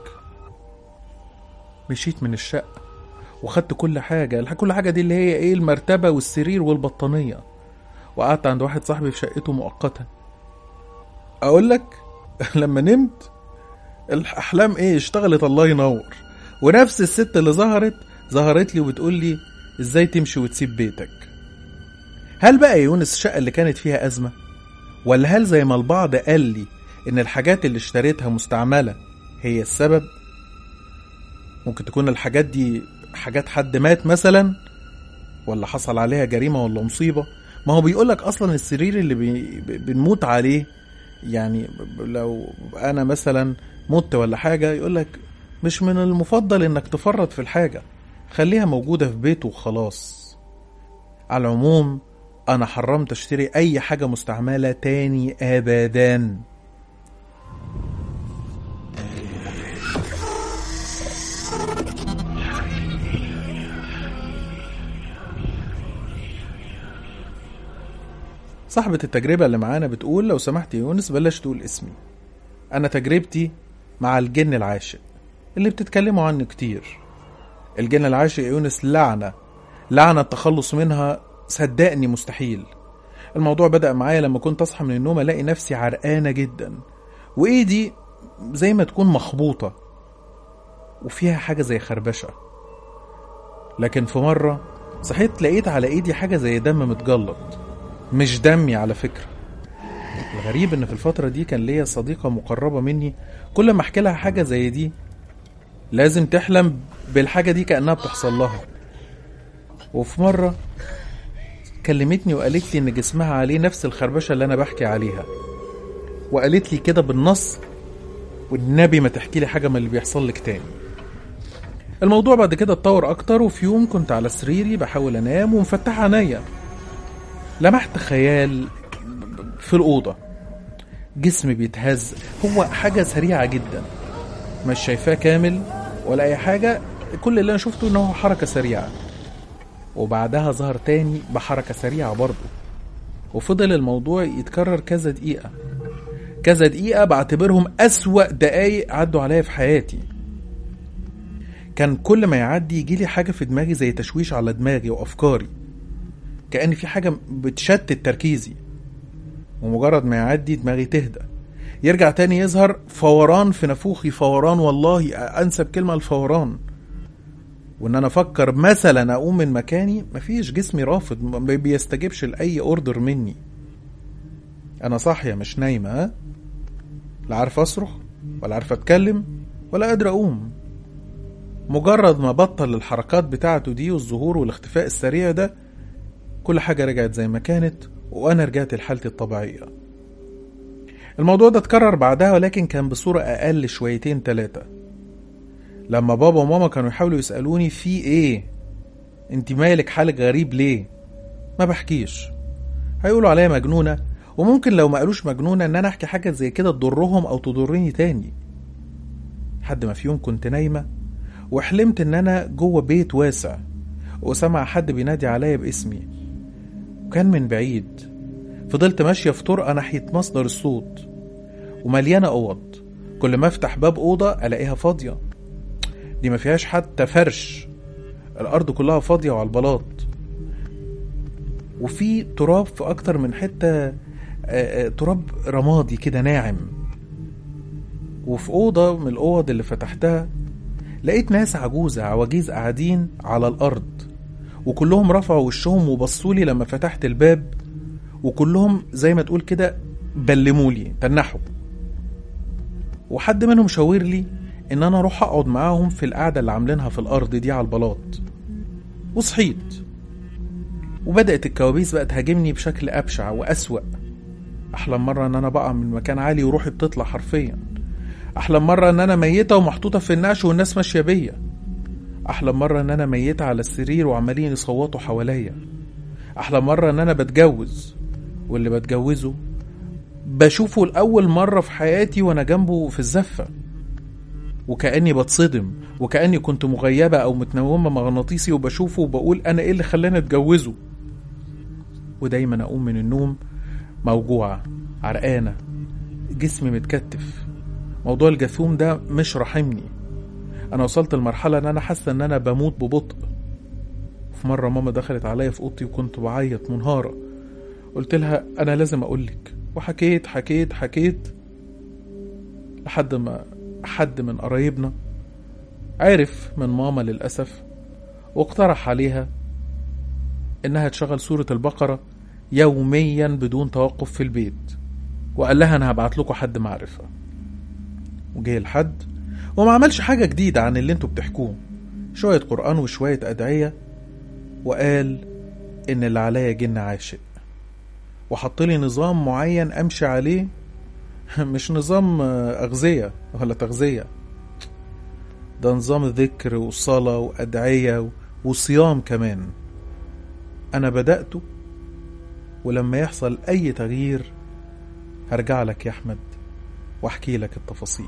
مشيت من الشقة وخدت كل حاجة كل حاجة دي اللي هي ايه المرتبة والسرير والبطانية وقعدت عند واحد صاحبي في شقته مؤقتا اقول لك لما نمت الاحلام ايه اشتغلت الله ينور ونفس الست اللي ظهرت ظهرت لي وبتقول لي ازاي تمشي وتسيب بيتك هل بقى يا يونس الشقة اللي كانت فيها أزمة ولا هل زي ما البعض قال لي إن الحاجات اللي اشتريتها مستعملة هي السبب ممكن تكون الحاجات دي حاجات حد مات مثلا ولا حصل عليها جريمة ولا مصيبة ما هو بيقولك أصلا السرير اللي بي بنموت عليه يعني لو أنا مثلا مت ولا حاجة يقولك مش من المفضل إنك تفرط في الحاجة خليها موجودة في بيته وخلاص على العموم أنا حرمت أشتري أي حاجة مستعملة تاني أبدا صاحبة التجربة اللي معانا بتقول لو سمحت يا يونس بلاش تقول اسمي أنا تجربتي مع الجن العاشق اللي بتتكلموا عنه كتير الجن العاشق يا يونس لعنة لعنة التخلص منها صدقني مستحيل الموضوع بدأ معايا لما كنت أصحى من النوم ألاقي نفسي عرقانة جدا وإيدي زي ما تكون مخبوطة وفيها حاجة زي خربشة لكن في مرة صحيت لقيت على إيدي حاجة زي دم متجلط مش دمي على فكرة الغريب إن في الفترة دي كان ليا صديقة مقربة مني كل ما أحكي لها حاجة زي دي لازم تحلم بالحاجة دي كأنها بتحصل لها وفي مرة كلمتني وقالت لي إن جسمها عليه نفس الخربشة اللي أنا بحكي عليها وقالت لي كده بالنص والنبي ما تحكي لي حاجة من اللي بيحصل لك تاني الموضوع بعد كده اتطور أكتر وفي يوم كنت على سريري بحاول أنام ومفتح عينيا لمحت خيال في الأوضة جسمي بيتهز هو حاجة سريعة جدا مش شايفاه كامل ولا أي حاجة كل اللي أنا شفته إن هو حركة سريعة وبعدها ظهر تاني بحركة سريعة برضه وفضل الموضوع يتكرر كذا دقيقة كذا دقيقة بعتبرهم أسوأ دقايق عدوا عليا في حياتي كان كل ما يعدي يجيلي حاجة في دماغي زي تشويش على دماغي وأفكاري كأن في حاجة بتشتت تركيزي ومجرد ما يعدي دماغي تهدى يرجع تاني يظهر فوران في نافوخي فوران والله أنسب كلمة الفوران وان انا افكر مثلا اقوم من مكاني مفيش جسمي رافض ما بيستجيبش لاي اوردر مني انا صاحيه مش نايمه ها لا عارف اصرخ ولا عارف اتكلم ولا قادر اقوم مجرد ما بطل الحركات بتاعته دي والظهور والاختفاء السريع ده كل حاجه رجعت زي ما كانت وانا رجعت لحالتي الطبيعيه الموضوع ده اتكرر بعدها ولكن كان بصوره اقل شويتين تلاتة لما بابا وماما كانوا يحاولوا يسألوني في ايه انت مالك حالك غريب ليه ما بحكيش هيقولوا عليا مجنونة وممكن لو ما قالوش مجنونة ان انا احكي حاجة زي كده تضرهم او تضرني تاني لحد ما في يوم كنت نايمة وحلمت ان انا جوه بيت واسع وسمع حد بينادي عليا باسمي وكان من بعيد فضلت ماشية في طرقة ناحية مصدر الصوت ومليانة أوض كل ما افتح باب أوضة ألاقيها فاضية دي ما فيهاش حتى فرش الارض كلها فاضيه وعلى البلاط وفي تراب في اكتر من حته تراب رمادي كده ناعم وفي اوضه من الاوض اللي فتحتها لقيت ناس عجوزه عواجيز قاعدين على الارض وكلهم رفعوا وشهم وبصوا لي لما فتحت الباب وكلهم زي ما تقول كده بلموا لي تنحوا وحد منهم شاور لي ان انا اروح اقعد معاهم في القعده اللي عاملينها في الارض دي على البلاط وصحيت وبدات الكوابيس بقى تهاجمني بشكل ابشع واسوا احلم مره ان انا بقع من مكان عالي وروحي بتطلع حرفيا احلم مره ان انا ميته ومحطوطه في النعش والناس ماشيه بيا احلم مره ان انا ميته على السرير وعمالين يصوتوا حواليا احلم مره ان انا بتجوز واللي بتجوزه بشوفه لاول مره في حياتي وانا جنبه في الزفه وكأني بتصدم وكأني كنت مغيبة أو متنومة مغناطيسي وبشوفه وبقول أنا إيه اللي خلاني أتجوزه ودايما أقوم من النوم موجوعة عرقانة جسمي متكتف موضوع الجاثوم ده مش راحمني أنا وصلت لمرحلة إن أنا حاسة إن أنا بموت ببطء في مرة ماما دخلت عليا في أوضتي وكنت بعيط منهارة قلت لها أنا لازم أقولك وحكيت حكيت حكيت لحد ما حد من قرايبنا عرف من ماما للأسف واقترح عليها إنها تشغل سورة البقرة يوميا بدون توقف في البيت وقال لها أنا هبعت لكم حد معرفة وجه الحد وما عملش حاجة جديدة عن اللي انتوا بتحكوه شوية قرآن وشوية أدعية وقال إن اللي عليا جن عاشق وحط لي نظام معين أمشي عليه مش نظام أغذية ولا تغذية ده نظام ذكر وصلاة وأدعية وصيام كمان أنا بدأته ولما يحصل أي تغيير هرجع لك يا أحمد وأحكي لك التفاصيل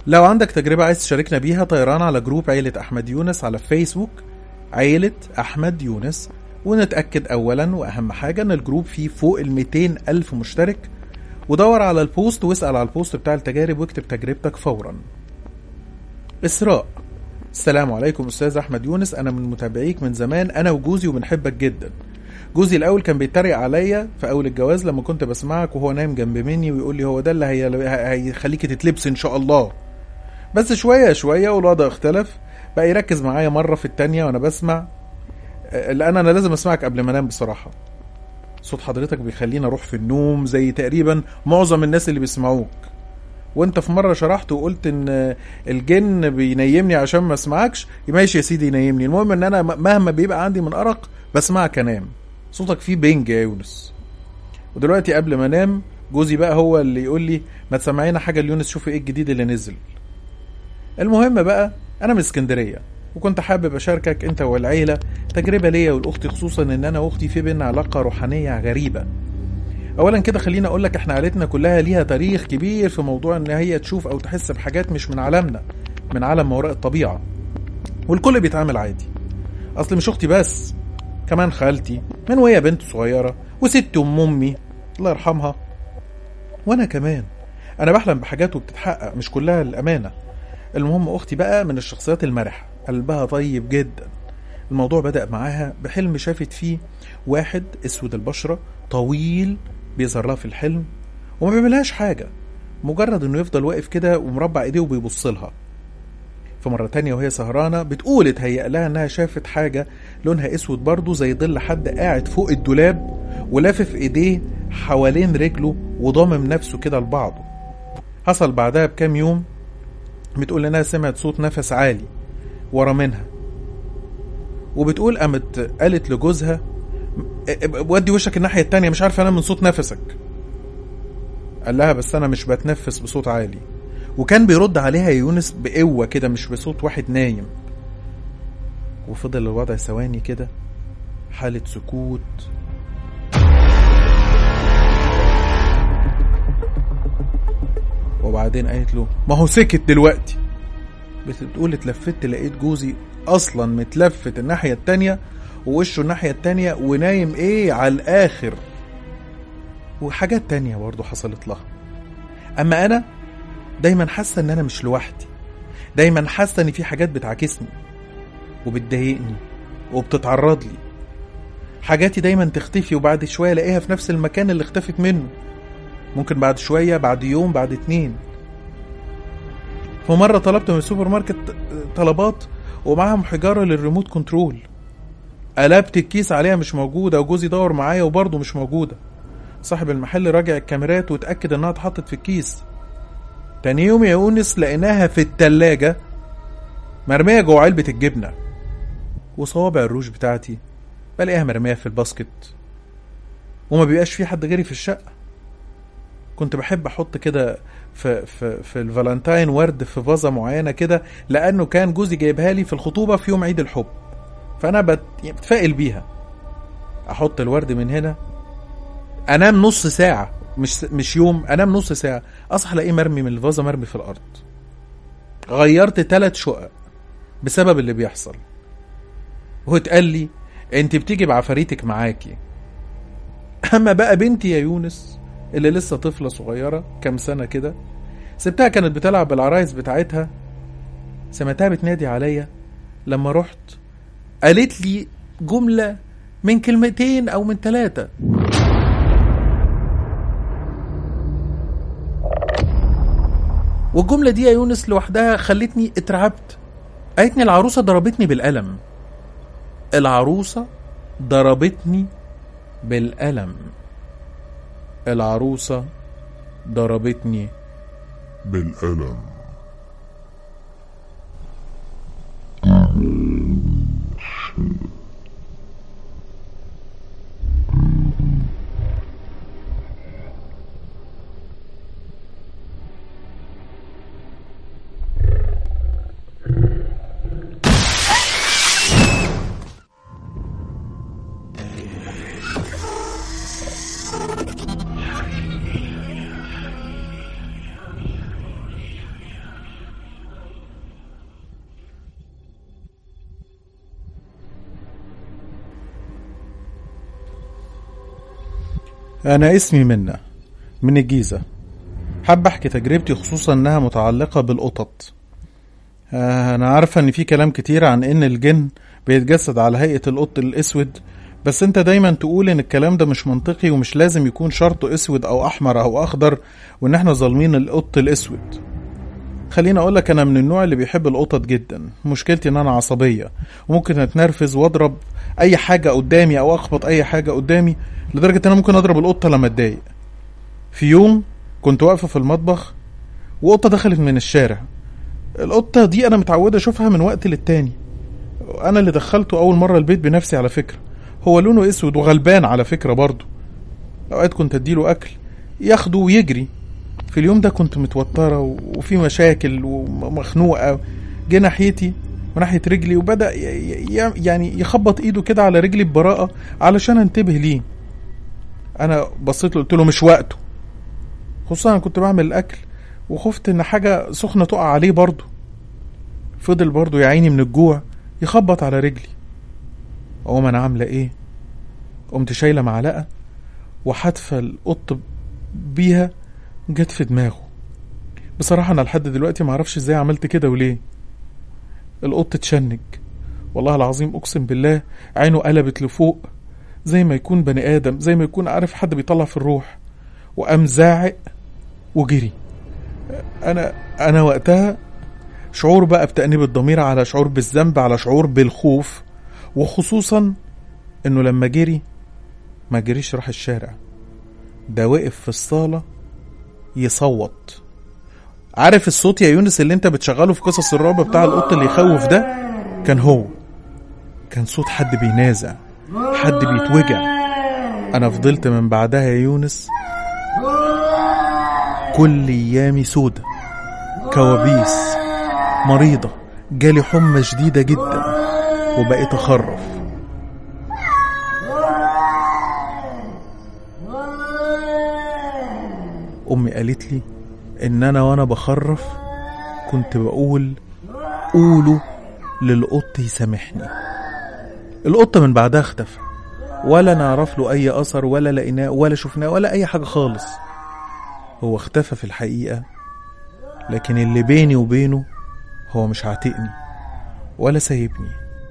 لو عندك تجربة عايز تشاركنا بيها طيران على جروب عيلة أحمد يونس على فيسبوك عيلة أحمد يونس ونتأكد أولا وأهم حاجة إن الجروب فيه فوق ال 200 ألف مشترك ودور على البوست واسأل على البوست بتاع التجارب واكتب تجربتك فورا إسراء السلام عليكم أستاذ أحمد يونس أنا من متابعيك من زمان أنا وجوزي وبنحبك جدا جوزي الأول كان بيتريق عليا في أول الجواز لما كنت بسمعك وهو نايم جنب مني ويقول لي هو ده اللي هي... هيخليكي تتلبس إن شاء الله بس شوية شوية والوضع اختلف بقى يركز معايا مرة في التانية وأنا بسمع لأن أنا لازم أسمعك قبل ما أنام بصراحة صوت حضرتك بيخليني أروح في النوم زي تقريبا معظم الناس اللي بيسمعوك وانت في مره شرحت وقلت ان الجن بينيمني عشان ما اسمعكش ماشي يا سيدي ينيمني المهم ان انا مهما بيبقى عندي من ارق بسمعك انام صوتك فيه بنج يا يونس ودلوقتي قبل ما انام جوزي بقى هو اللي يقول لي ما تسمعينا حاجه ليونس شوفي ايه الجديد اللي نزل المهم بقى انا من اسكندريه وكنت حابب اشاركك انت والعيله تجربه ليا والاخت خصوصا ان انا واختي في بينا علاقه روحانيه غريبه اولا كده خليني اقول لك احنا عيلتنا كلها ليها تاريخ كبير في موضوع ان هي تشوف او تحس بحاجات مش من عالمنا من عالم ما وراء الطبيعه والكل بيتعامل عادي اصل مش اختي بس كمان خالتي من وهي بنت صغيره وست ام امي الله يرحمها وانا كمان انا بحلم بحاجات وبتتحقق مش كلها للامانه المهم اختي بقى من الشخصيات المرحه قلبها طيب جدا الموضوع بدأ معاها بحلم شافت فيه واحد اسود البشرة طويل بيظهر لها في الحلم وما بيعملهاش حاجة مجرد انه يفضل واقف كده ومربع ايديه وبيبص لها فمرة تانية وهي سهرانة بتقول اتهيأ لها انها شافت حاجة لونها اسود برضه زي ظل حد قاعد فوق الدولاب ولافف ايديه حوالين رجله وضامم نفسه كده لبعضه حصل بعدها بكام يوم بتقول انها سمعت صوت نفس عالي ورا منها وبتقول قامت قالت لجوزها ودي وشك الناحية التانية مش عارفة أنام من صوت نفسك قال لها بس أنا مش بتنفس بصوت عالي وكان بيرد عليها يونس بقوة كده مش بصوت واحد نايم وفضل الوضع ثواني كده حالة سكوت وبعدين قالت له ما هو سكت دلوقتي بتقول اتلفت لقيت جوزي اصلا متلفت الناحية التانية ووشه الناحية التانية ونايم ايه على الاخر وحاجات تانية برضه حصلت لها اما انا دايما حاسة ان انا مش لوحدي دايما حاسة ان في حاجات بتعاكسني وبتضايقني وبتتعرض لي حاجاتي دايما تختفي وبعد شوية الاقيها في نفس المكان اللي اختفت منه ممكن بعد شوية بعد يوم بعد اتنين فمرة طلبت من السوبر ماركت طلبات ومعاهم حجارة للريموت كنترول قلبت الكيس عليها مش موجودة وجوزي دور معايا وبرضه مش موجودة صاحب المحل راجع الكاميرات واتأكد انها اتحطت في الكيس تاني يوم يا يونس لقيناها في التلاجة مرمية جوه علبة الجبنة وصوابع الروج بتاعتي بلاقيها مرمية في الباسكت وما بيبقاش في حد غيري في الشقة كنت بحب احط كده في في في الفالنتاين ورد في فازه معينه كده لانه كان جوزي جايبها لي في الخطوبه في يوم عيد الحب فانا بت... بتفائل بيها احط الورد من هنا انام نص ساعه مش مش يوم انام نص ساعه اصحى الاقيه مرمي من الفازه مرمي في الارض غيرت ثلاث شقق بسبب اللي بيحصل واتقال لي انت بتيجي بعفاريتك معاكي اما بقى بنتي يا يونس اللي لسه طفلة صغيرة كام سنة كده سبتها كانت بتلعب بالعرايس بتاعتها سمعتها بتنادي عليا لما رحت قالت لي جملة من كلمتين أو من ثلاثة والجملة دي يا يونس لوحدها خلتني اترعبت قالتني العروسة ضربتني بالقلم العروسة ضربتني بالقلم العروسة ضربتني
بالقلم
أنا اسمي منة من الجيزة حابة أحكي تجربتي خصوصا إنها متعلقة بالقطط آه، أنا عارفة إن في كلام كتير عن إن الجن بيتجسد على هيئة القط الأسود بس أنت دايما تقول إن الكلام ده مش منطقي ومش لازم يكون شرطه أسود أو أحمر أو أخضر وإن إحنا ظالمين القط الأسود خليني اقول لك انا من النوع اللي بيحب القطط جدا مشكلتي ان انا عصبيه وممكن اتنرفز واضرب اي حاجه قدامي او اخبط اي حاجه قدامي لدرجه ان انا ممكن اضرب القطه لما اتضايق في يوم كنت واقفه في المطبخ وقطه دخلت من الشارع القطه دي انا متعوده اشوفها من وقت للتاني انا اللي دخلته اول مره البيت بنفسي على فكره هو لونه اسود وغلبان على فكره برضه اوقات كنت اديله اكل ياخده ويجري في اليوم ده كنت متوترة و- وفي مشاكل ومخنوقة جه ناحيتي وناحية رجلي وبدأ ي- ي- يعني يخبط ايده كده على رجلي ببراءة علشان انتبه ليه انا بصيت له قلت له مش وقته خصوصا انا كنت بعمل الاكل وخفت ان حاجة سخنة تقع عليه برضه فضل برضه يا عيني من الجوع يخبط على رجلي اقوم انا عاملة ايه قمت شايلة معلقة وحادفة القط بيها جت في دماغه بصراحة أنا لحد دلوقتي معرفش إزاي عملت كده وليه القط اتشنج والله العظيم أقسم بالله عينه قلبت لفوق زي ما يكون بني آدم زي ما يكون عارف حد بيطلع في الروح وقام زاعق وجري أنا أنا وقتها شعور بقى بتأنيب الضمير على شعور بالذنب على شعور بالخوف وخصوصا إنه لما جري ما جريش راح الشارع ده وقف في الصالة يصوت عارف الصوت يا يونس اللي انت بتشغله في قصص الرعب بتاع القط اللي يخوف ده كان هو كان صوت حد بينازع حد بيتوجع انا فضلت من بعدها يا يونس كل ايامي سودة كوابيس مريضة جالي حمى شديدة جدا وبقيت اخرف امي قالت لي ان انا وانا بخرف كنت بقول قولوا للقط يسامحني القط من بعدها اختفى ولا نعرف له اي اثر ولا لقيناه ولا شفناه ولا اي حاجه خالص هو اختفى في الحقيقه لكن اللي بيني وبينه هو مش عاتقني ولا سايبني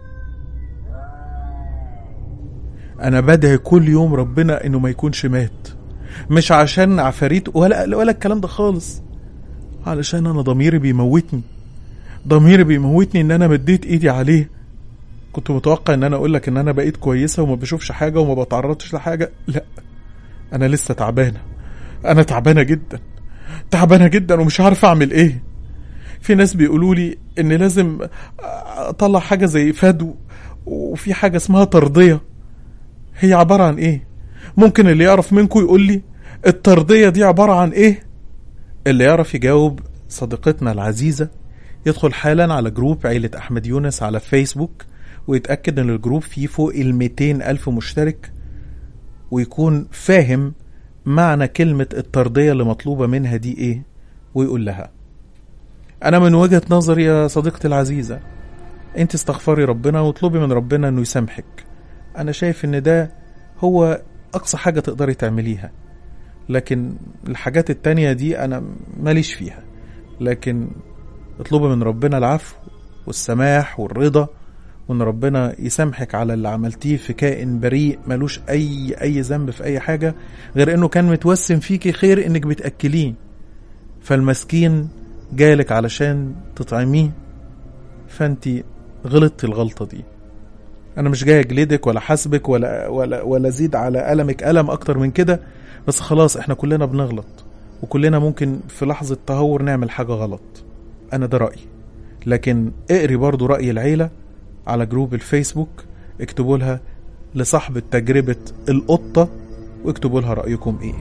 انا بدعي كل يوم ربنا انه ما يكونش مات مش عشان عفاريت ولا ولا الكلام ده خالص علشان انا ضميري بيموتني ضميري بيموتني ان انا مديت ايدي عليه كنت متوقع ان انا اقول لك ان انا بقيت كويسه وما بشوفش حاجه وما بتعرضش لحاجه لا انا لسه تعبانه انا تعبانه جدا تعبانه جدا ومش عارف اعمل ايه في ناس بيقولوا لي ان لازم اطلع حاجه زي فدو وفي حاجه اسمها ترضيه هي عباره عن ايه ممكن اللي يعرف منكم يقول لي الترضيه دي عباره عن ايه اللي يعرف يجاوب صديقتنا العزيزه يدخل حالا على جروب عيلة أحمد يونس على فيسبوك ويتأكد إن الجروب فيه فوق ال 200 ألف مشترك ويكون فاهم معنى كلمة الترضية اللي مطلوبة منها دي إيه ويقول لها أنا من وجهة نظري يا صديقتي العزيزة أنت استغفري ربنا واطلبي من ربنا إنه يسامحك أنا شايف إن ده هو أقصى حاجة تقدري تعمليها لكن الحاجات التانية دي أنا ماليش فيها لكن اطلبي من ربنا العفو والسماح والرضا وان ربنا يسامحك على اللي عملتيه في كائن بريء ملوش اي اي ذنب في اي حاجه غير انه كان متوسم فيكي خير انك بتاكليه فالمسكين جالك علشان تطعميه فانت غلطتي الغلطه دي انا مش جاي اجلدك ولا حاسبك ولا ولا ولا زيد على المك الم اكتر من كده بس خلاص احنا كلنا بنغلط وكلنا ممكن في لحظه تهور نعمل حاجه غلط انا ده رايي لكن اقري برضو راي العيله على جروب الفيسبوك اكتبوا لها لصاحبة تجربة القطة واكتبوا لها رأيكم ايه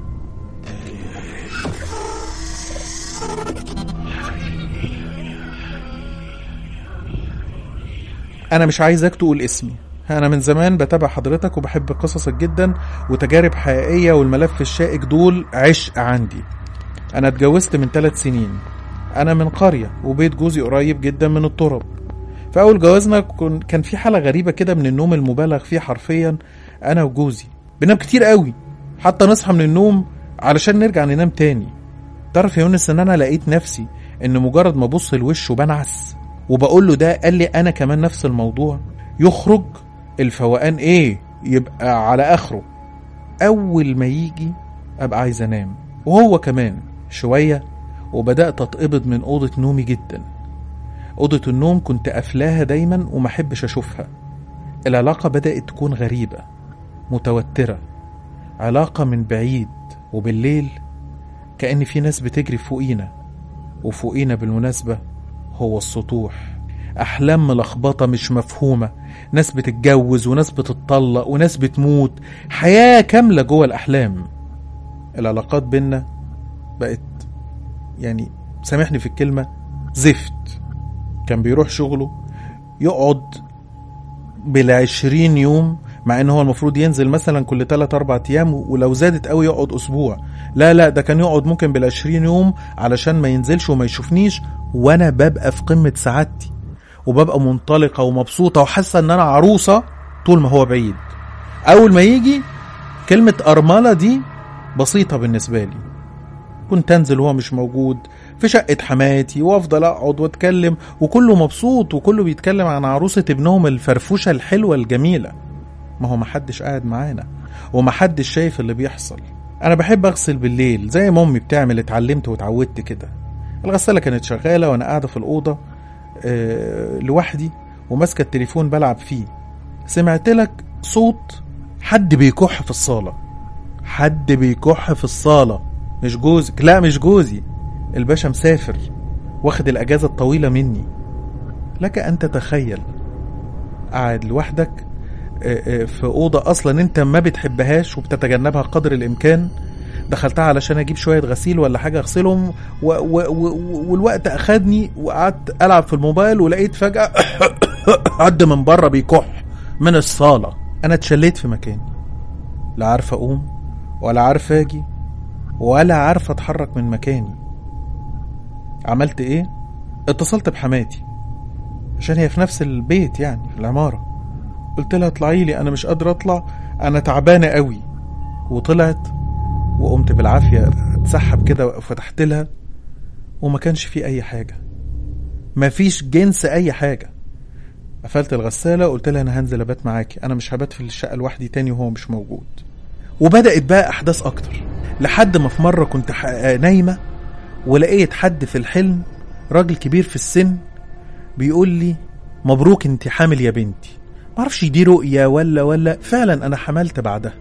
انا مش عايزك تقول اسمي انا من زمان بتابع حضرتك وبحب قصصك جدا وتجارب حقيقية والملف الشائك دول عشق عندي انا اتجوزت من ثلاث سنين انا من قرية وبيت جوزي قريب جدا من التراب في اول جوازنا كن كان في حالة غريبة كده من النوم المبالغ فيه حرفيا انا وجوزي بنام كتير قوي حتى نصحى من النوم علشان نرجع ننام تاني تعرف يا يونس ان انا لقيت نفسي ان مجرد ما ابص لوشه بنعس وبقول له ده قال لي انا كمان نفس الموضوع يخرج الفوقان ايه يبقى على اخره اول ما يجي ابقى عايز انام وهو كمان شويه وبدات اتقبض من اوضه نومي جدا اوضه النوم كنت قافلاها دايما وما احبش اشوفها العلاقه بدات تكون غريبه متوتره علاقه من بعيد وبالليل كأن في ناس بتجري فوقينا وفوقينا بالمناسبة هو السطوح أحلام ملخبطة مش مفهومة ناس بتتجوز وناس بتتطلق وناس بتموت حياة كاملة جوه الأحلام العلاقات بينا بقت يعني سامحني في الكلمة زفت كان بيروح شغله يقعد بالعشرين يوم مع ان هو المفروض ينزل مثلا كل 3 4 ايام ولو زادت قوي يقعد اسبوع لا لا ده كان يقعد ممكن بال20 يوم علشان ما ينزلش وما يشوفنيش وانا ببقى في قمه سعادتي وببقى منطلقه ومبسوطه وحاسه ان انا عروسه طول ما هو بعيد اول ما يجي كلمه ارمله دي بسيطه بالنسبه لي كنت انزل وهو مش موجود في شقة حماتي وافضل اقعد واتكلم وكله مبسوط وكله بيتكلم عن عروسة ابنهم الفرفوشة الحلوة الجميلة ما هو محدش قاعد معانا ومحدش شايف اللي بيحصل انا بحب اغسل بالليل زي ما امي بتعمل اتعلمت واتعودت كده الغسالة كانت شغالة وانا قاعدة في الأوضة آه لوحدي وماسكة التليفون بلعب فيه سمعت لك صوت حد بيكح في الصالة حد بيكح في الصالة مش جوزك لا مش جوزي الباشا مسافر واخد الأجازة الطويلة مني لك أن تتخيل قاعد لوحدك في أوضة أصلا أنت ما بتحبهاش وبتتجنبها قدر الإمكان دخلتها علشان أجيب شوية غسيل ولا حاجة أغسلهم و و و والوقت أخدني وقعدت ألعب في الموبايل ولقيت فجأة حد من بره بيكح من الصالة أنا اتشليت في مكاني لا عارف أقوم ولا عارف أجي ولا عارف أتحرك من مكاني عملت إيه؟ اتصلت بحماتي عشان هي في نفس البيت يعني في العمارة قلت لها اطلعي لي انا مش قادره اطلع انا تعبانه قوي وطلعت وقمت بالعافيه اتسحب كده وفتحت لها وما كانش في اي حاجه ما فيش جنس اي حاجه قفلت الغساله وقلت لها انا هنزل ابات معاكي انا مش هبات في الشقه لوحدي تاني وهو مش موجود وبدات بقى احداث اكتر لحد ما في مره كنت نايمه ولقيت حد في الحلم راجل كبير في السن بيقول لي مبروك انت حامل يا بنتي معرفش دي رؤية ولا ولا فعلا أنا حملت بعدها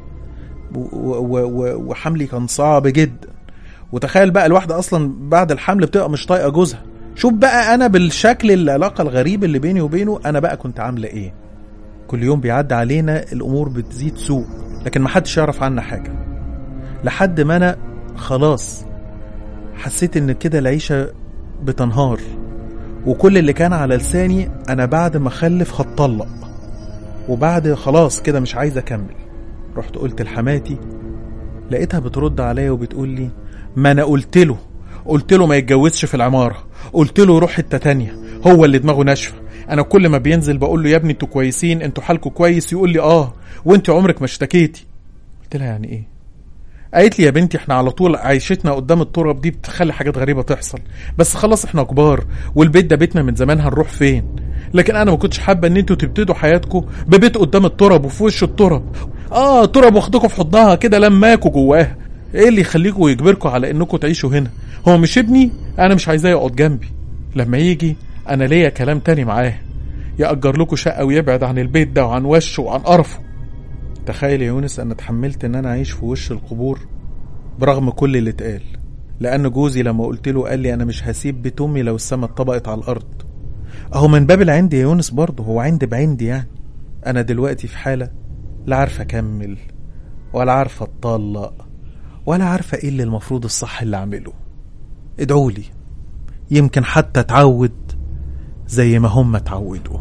وحملي كان صعب جدا وتخيل بقى الواحدة أصلا بعد الحمل بتبقى مش طايقة جوزها شوف بقى أنا بالشكل العلاقة الغريب اللي بيني وبينه أنا بقى كنت عاملة إيه كل يوم بيعدي علينا الأمور بتزيد سوء لكن محدش يعرف عنا حاجة لحد ما أنا خلاص حسيت إن كده العيشة بتنهار وكل اللي كان على لساني أنا بعد ما أخلف هتطلق وبعد خلاص كده مش عايز اكمل رحت قلت لحماتي لقيتها بترد عليا وبتقول لي ما انا قلت له قلت له ما يتجوزش في العماره قلت له روح حته تانية هو اللي دماغه ناشفه انا كل ما بينزل بقول له يا ابني انتوا كويسين انتوا حالكم كويس يقول لي اه وانت عمرك ما اشتكيتي قلت لها يعني ايه قالت لي يا بنتي احنا على طول عيشتنا قدام التراب دي بتخلي حاجات غريبه تحصل بس خلاص احنا كبار والبيت ده بيتنا من زمان هنروح فين لكن انا ما كنتش حابه ان انتوا تبتدوا حياتكم ببيت قدام التراب وفي وش التراب اه تراب واخدكم في حضنها كده لماكوا جواها ايه اللي يخليكم ويجبركم على انكم تعيشوا هنا هو مش ابني انا مش عايزاه يقعد جنبي لما يجي انا ليا كلام تاني معاه يأجر لكم شقه ويبعد عن البيت ده وعن وشه وعن قرفه تخيل يا يونس انا اتحملت ان انا اعيش في وش القبور برغم كل اللي اتقال لان جوزي لما قلت له قال لي انا مش هسيب بيت امي لو السما اتطبقت على الارض اهو من باب العند يا يونس برضه هو عند بعندي يعني انا دلوقتي في حاله لا عارفه اكمل ولا عارفه اتطلق ولا عارفه ايه اللي المفروض الصح اللي اعمله ادعولي يمكن حتى اتعود زي ما هم اتعودوا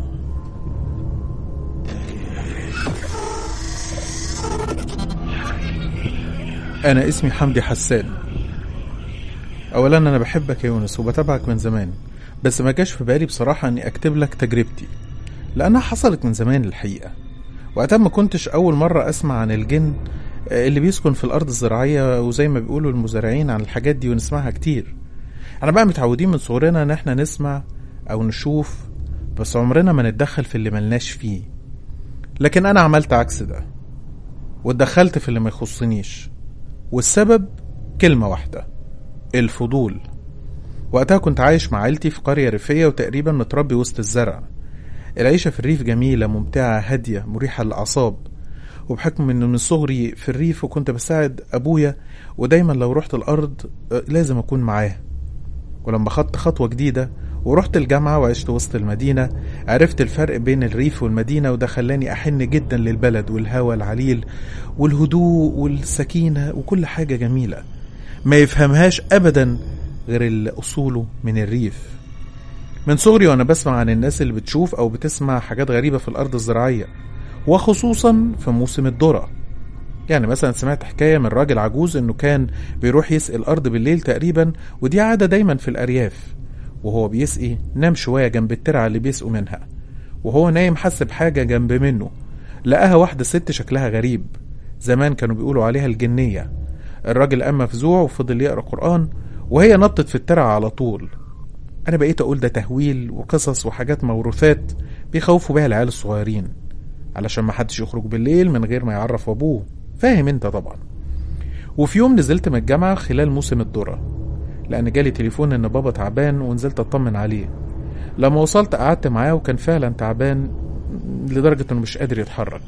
انا اسمي حمدي حسان اولا انا بحبك يا يونس وبتابعك من زمان بس ما جاش في بالي بصراحة اني اكتب لك تجربتي لانها حصلت من زمان الحقيقة وقتها ما كنتش اول مرة اسمع عن الجن آه، اللي بيسكن في الارض الزراعيه وزي ما بيقولوا المزارعين عن الحاجات دي ونسمعها كتير احنا بقى متعودين من صغرنا ان احنا نسمع او نشوف بس عمرنا ما نتدخل في اللي ملناش فيه لكن انا عملت عكس ده واتدخلت في اللي ما يخصنيش والسبب كلمة واحدة الفضول وقتها كنت عايش مع عيلتي في قرية ريفية وتقريبا متربي وسط الزرع العيشة في الريف جميلة ممتعة هادية مريحة للأعصاب وبحكم ان من صغري في الريف وكنت بساعد ابويا ودايما لو رحت الارض آه، لازم اكون معاه ولما خدت خطوة جديدة ورحت الجامعة وعشت وسط المدينة عرفت الفرق بين الريف والمدينة وده خلاني أحن جدا للبلد والهواء العليل والهدوء والسكينة وكل حاجة جميلة ما يفهمهاش أبدا غير اللي أصوله من الريف من صغري وأنا بسمع عن الناس اللي بتشوف أو بتسمع حاجات غريبة في الأرض الزراعية وخصوصا في موسم الذرة يعني مثلا سمعت حكاية من راجل عجوز انه كان بيروح يسقي الارض بالليل تقريبا ودي عادة دايما في الارياف وهو بيسقي نام شوية جنب الترعة اللي بيسقوا منها وهو نايم حس بحاجة جنب منه لقاها واحدة ست شكلها غريب زمان كانوا بيقولوا عليها الجنية الراجل قام مفزوع وفضل يقرأ قرآن وهي نطت في الترعة على طول أنا بقيت أقول ده تهويل وقصص وحاجات موروثات بيخوفوا بيها العيال الصغيرين علشان ما حدش يخرج بالليل من غير ما يعرف أبوه فاهم أنت طبعا وفي يوم نزلت من الجامعة خلال موسم الذرة لأن جالي تليفون إن بابا تعبان ونزلت أطمن عليه لما وصلت قعدت معاه وكان فعلا تعبان لدرجة إنه مش قادر يتحرك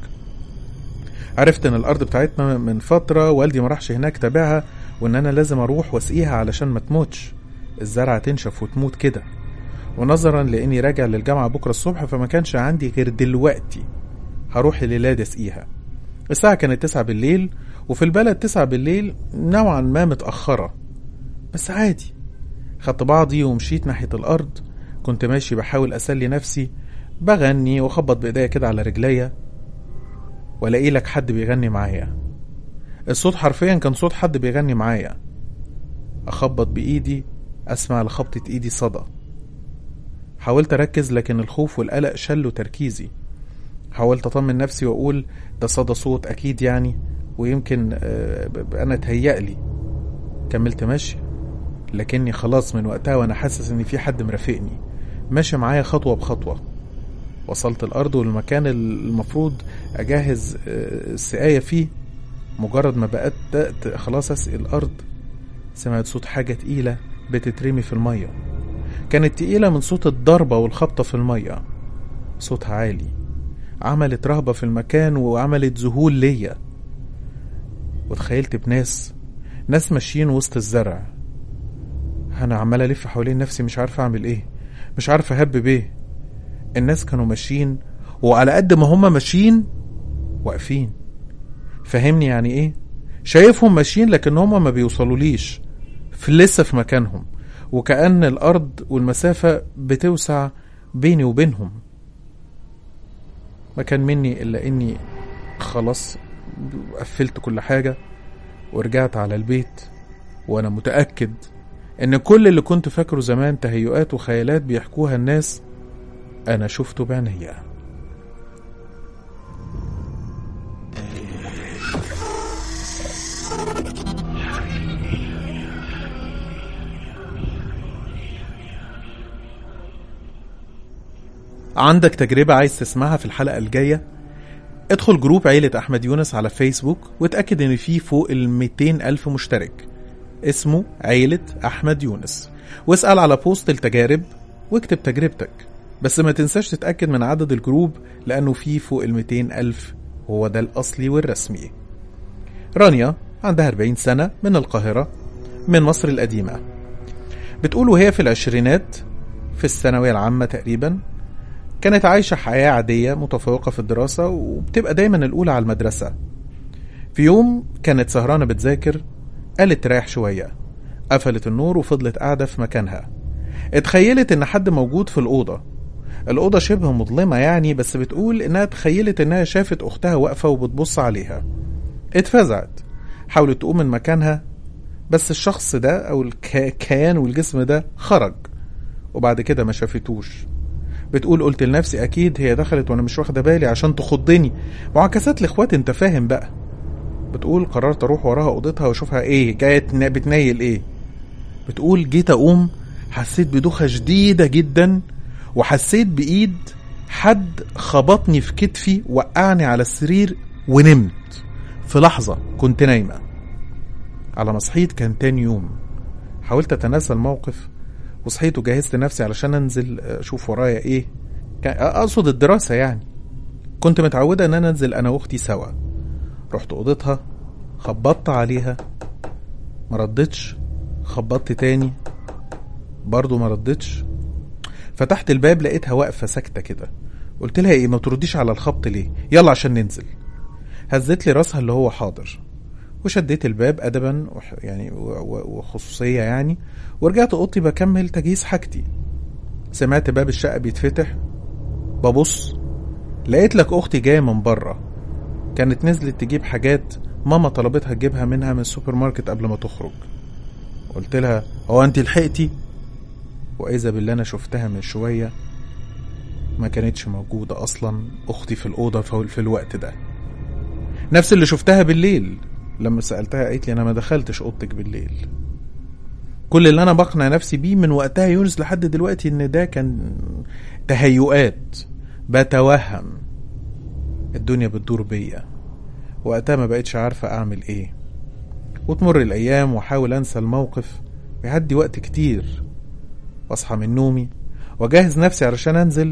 عرفت إن الأرض بتاعتنا من فترة والدي ما راحش هناك تابعها وإن أنا لازم أروح وأسقيها علشان ما تموتش الزرعة تنشف وتموت كده ونظرا لإني راجع للجامعة بكرة الصبح فما كانش عندي غير دلوقتي هروح لليلاد أسقيها الساعة كانت تسعة بالليل وفي البلد تسعة بالليل نوعا ما متأخرة بس عادي خدت بعضي ومشيت ناحية الأرض كنت ماشي بحاول أسلي نفسي بغني وأخبط بإيديا كده على رجليا وألاقي لك حد بيغني معايا الصوت حرفيا كان صوت حد بيغني معايا أخبط بإيدي أسمع لخبطة إيدي صدى حاولت أركز لكن الخوف والقلق شلوا تركيزي حاولت أطمن نفسي وأقول ده صدى صوت أكيد يعني ويمكن آه، ب- ب- أنا تهيألي كملت ماشي لكني خلاص من وقتها وأنا حاسس إن في حد مرافقني ماشي معايا خطوة بخطوة وصلت الأرض والمكان المفروض أجهز آه، السقاية فيه مجرد ما بدأت خلاص أسقي الأرض سمعت صوت حاجة تقيلة بتترمي في المية كانت تقيلة من صوت الضربة والخبطة في المية صوتها عالي عملت رهبة في المكان وعملت ذهول ليا وتخيلت بناس ناس ماشيين وسط الزرع انا عمال الف حوالين نفسي مش عارف اعمل ايه مش عارف اهبب ايه الناس كانوا ماشيين وعلى قد ما هم ماشيين واقفين فهمني يعني ايه شايفهم ماشيين لكن هم ما بيوصلوليش في لسه في مكانهم وكأن الأرض والمسافة بتوسع بيني وبينهم ما كان مني إلا إني خلاص قفلت كل حاجة ورجعت على البيت وأنا متأكد إن كل اللي كنت فاكره زمان تهيؤات وخيالات بيحكوها الناس أنا شفته بعينيا عندك تجربة عايز تسمعها في الحلقة الجاية؟ ادخل جروب عيلة أحمد يونس على فيسبوك واتأكد إن فيه فوق ال 200 ألف مشترك اسمه عيلة أحمد يونس واسأل على بوست التجارب واكتب تجربتك بس ما تنساش تتأكد من عدد الجروب لأنه فيه فوق ال 200 ألف هو ده الأصلي والرسمي رانيا عندها 40 سنة من القاهرة من مصر القديمة بتقول وهي في العشرينات في الثانوية العامة تقريبا كانت عايشة حياة عادية متفوقة في الدراسة وبتبقى دايما الأولى على المدرسة في يوم كانت سهرانة بتذاكر قالت تريح شوية قفلت النور وفضلت قاعدة في مكانها اتخيلت إن حد موجود في الأوضة الأوضة شبه مظلمة يعني بس بتقول إنها تخيلت إنها شافت أختها واقفة وبتبص عليها اتفزعت حاولت تقوم من مكانها بس الشخص ده أو الكيان والجسم ده خرج وبعد كده ما شافتوش بتقول قلت لنفسي اكيد هي دخلت وانا مش واخده بالي عشان تخضني معاكسات الاخوات انت فاهم بقى بتقول قررت اروح وراها اوضتها واشوفها ايه جايه تنا- بتنيل ايه بتقول جيت اقوم حسيت بدوخه شديده جدا وحسيت بايد حد خبطني في كتفي وقعني على السرير ونمت في لحظه كنت نايمه على ما صحيت كان تاني يوم حاولت اتناسى الموقف وصحيت وجهزت نفسي علشان انزل اشوف ورايا ايه كان اقصد الدراسه يعني كنت متعوده ان انا انزل انا واختي سوا رحت اوضتها خبطت عليها ما ردتش خبطت تاني برضه ما ردتش فتحت الباب لقيتها واقفه ساكته كده قلت لها ايه ما ترديش على الخبط ليه يلا عشان ننزل هزت لي راسها اللي هو حاضر وشديت الباب ادبا وح- يعني و- و- وخصوصيه يعني ورجعت اوضتي بكمل تجهيز حاجتي سمعت باب الشقه بيتفتح ببص لقيت لك اختي جايه من بره كانت نزلت تجيب حاجات ماما طلبتها تجيبها منها من السوبر ماركت قبل ما تخرج قلت لها هو انت لحقتي واذا باللي انا شفتها من شويه ما كانتش موجوده اصلا اختي في الاوضه في في الوقت ده نفس اللي شفتها بالليل لما سالتها قالت لي انا ما دخلتش اوضتك بالليل كل اللي انا بقنع نفسي بيه من وقتها يا يونس لحد دلوقتي ان ده كان تهيؤات بتوهم الدنيا بتدور بيا وقتها ما بقتش عارفة أعمل إيه وتمر الأيام وأحاول أنسى الموقف ويعدي وقت كتير وأصحى من نومي وأجهز نفسي علشان أنزل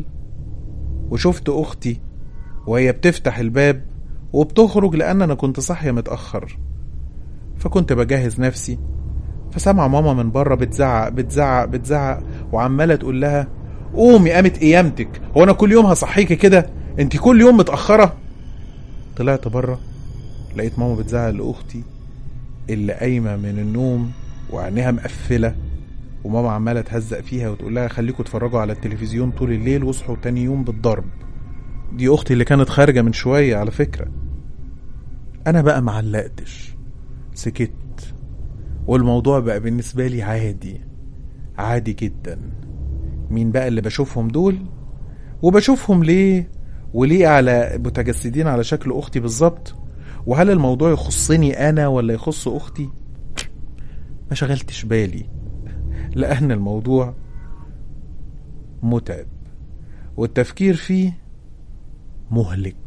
وشفت أختي وهي بتفتح الباب وبتخرج لأن أنا كنت صاحية متأخر فكنت بجهز نفسي فسامعة ماما من بره بتزعق بتزعق بتزعق وعمالة تقول لها قومي قامت قيامتك هو أنا كل يوم هصحيكي كده انت كل يوم متأخرة طلعت بره لقيت ماما بتزعق لأختي اللي قايمة من النوم وعينيها مقفلة وماما عمالة تهزق فيها وتقول لها خليكوا اتفرجوا على التلفزيون طول الليل واصحوا تاني يوم بالضرب دي أختي اللي كانت خارجة من شوية على فكرة أنا بقى معلقتش سكت والموضوع بقى بالنسبة لي عادي عادي جدا مين بقى اللي بشوفهم دول وبشوفهم ليه وليه على متجسدين على شكل اختي بالظبط وهل الموضوع يخصني انا ولا يخص اختي ما شغلتش بالي لان الموضوع متعب والتفكير فيه مهلك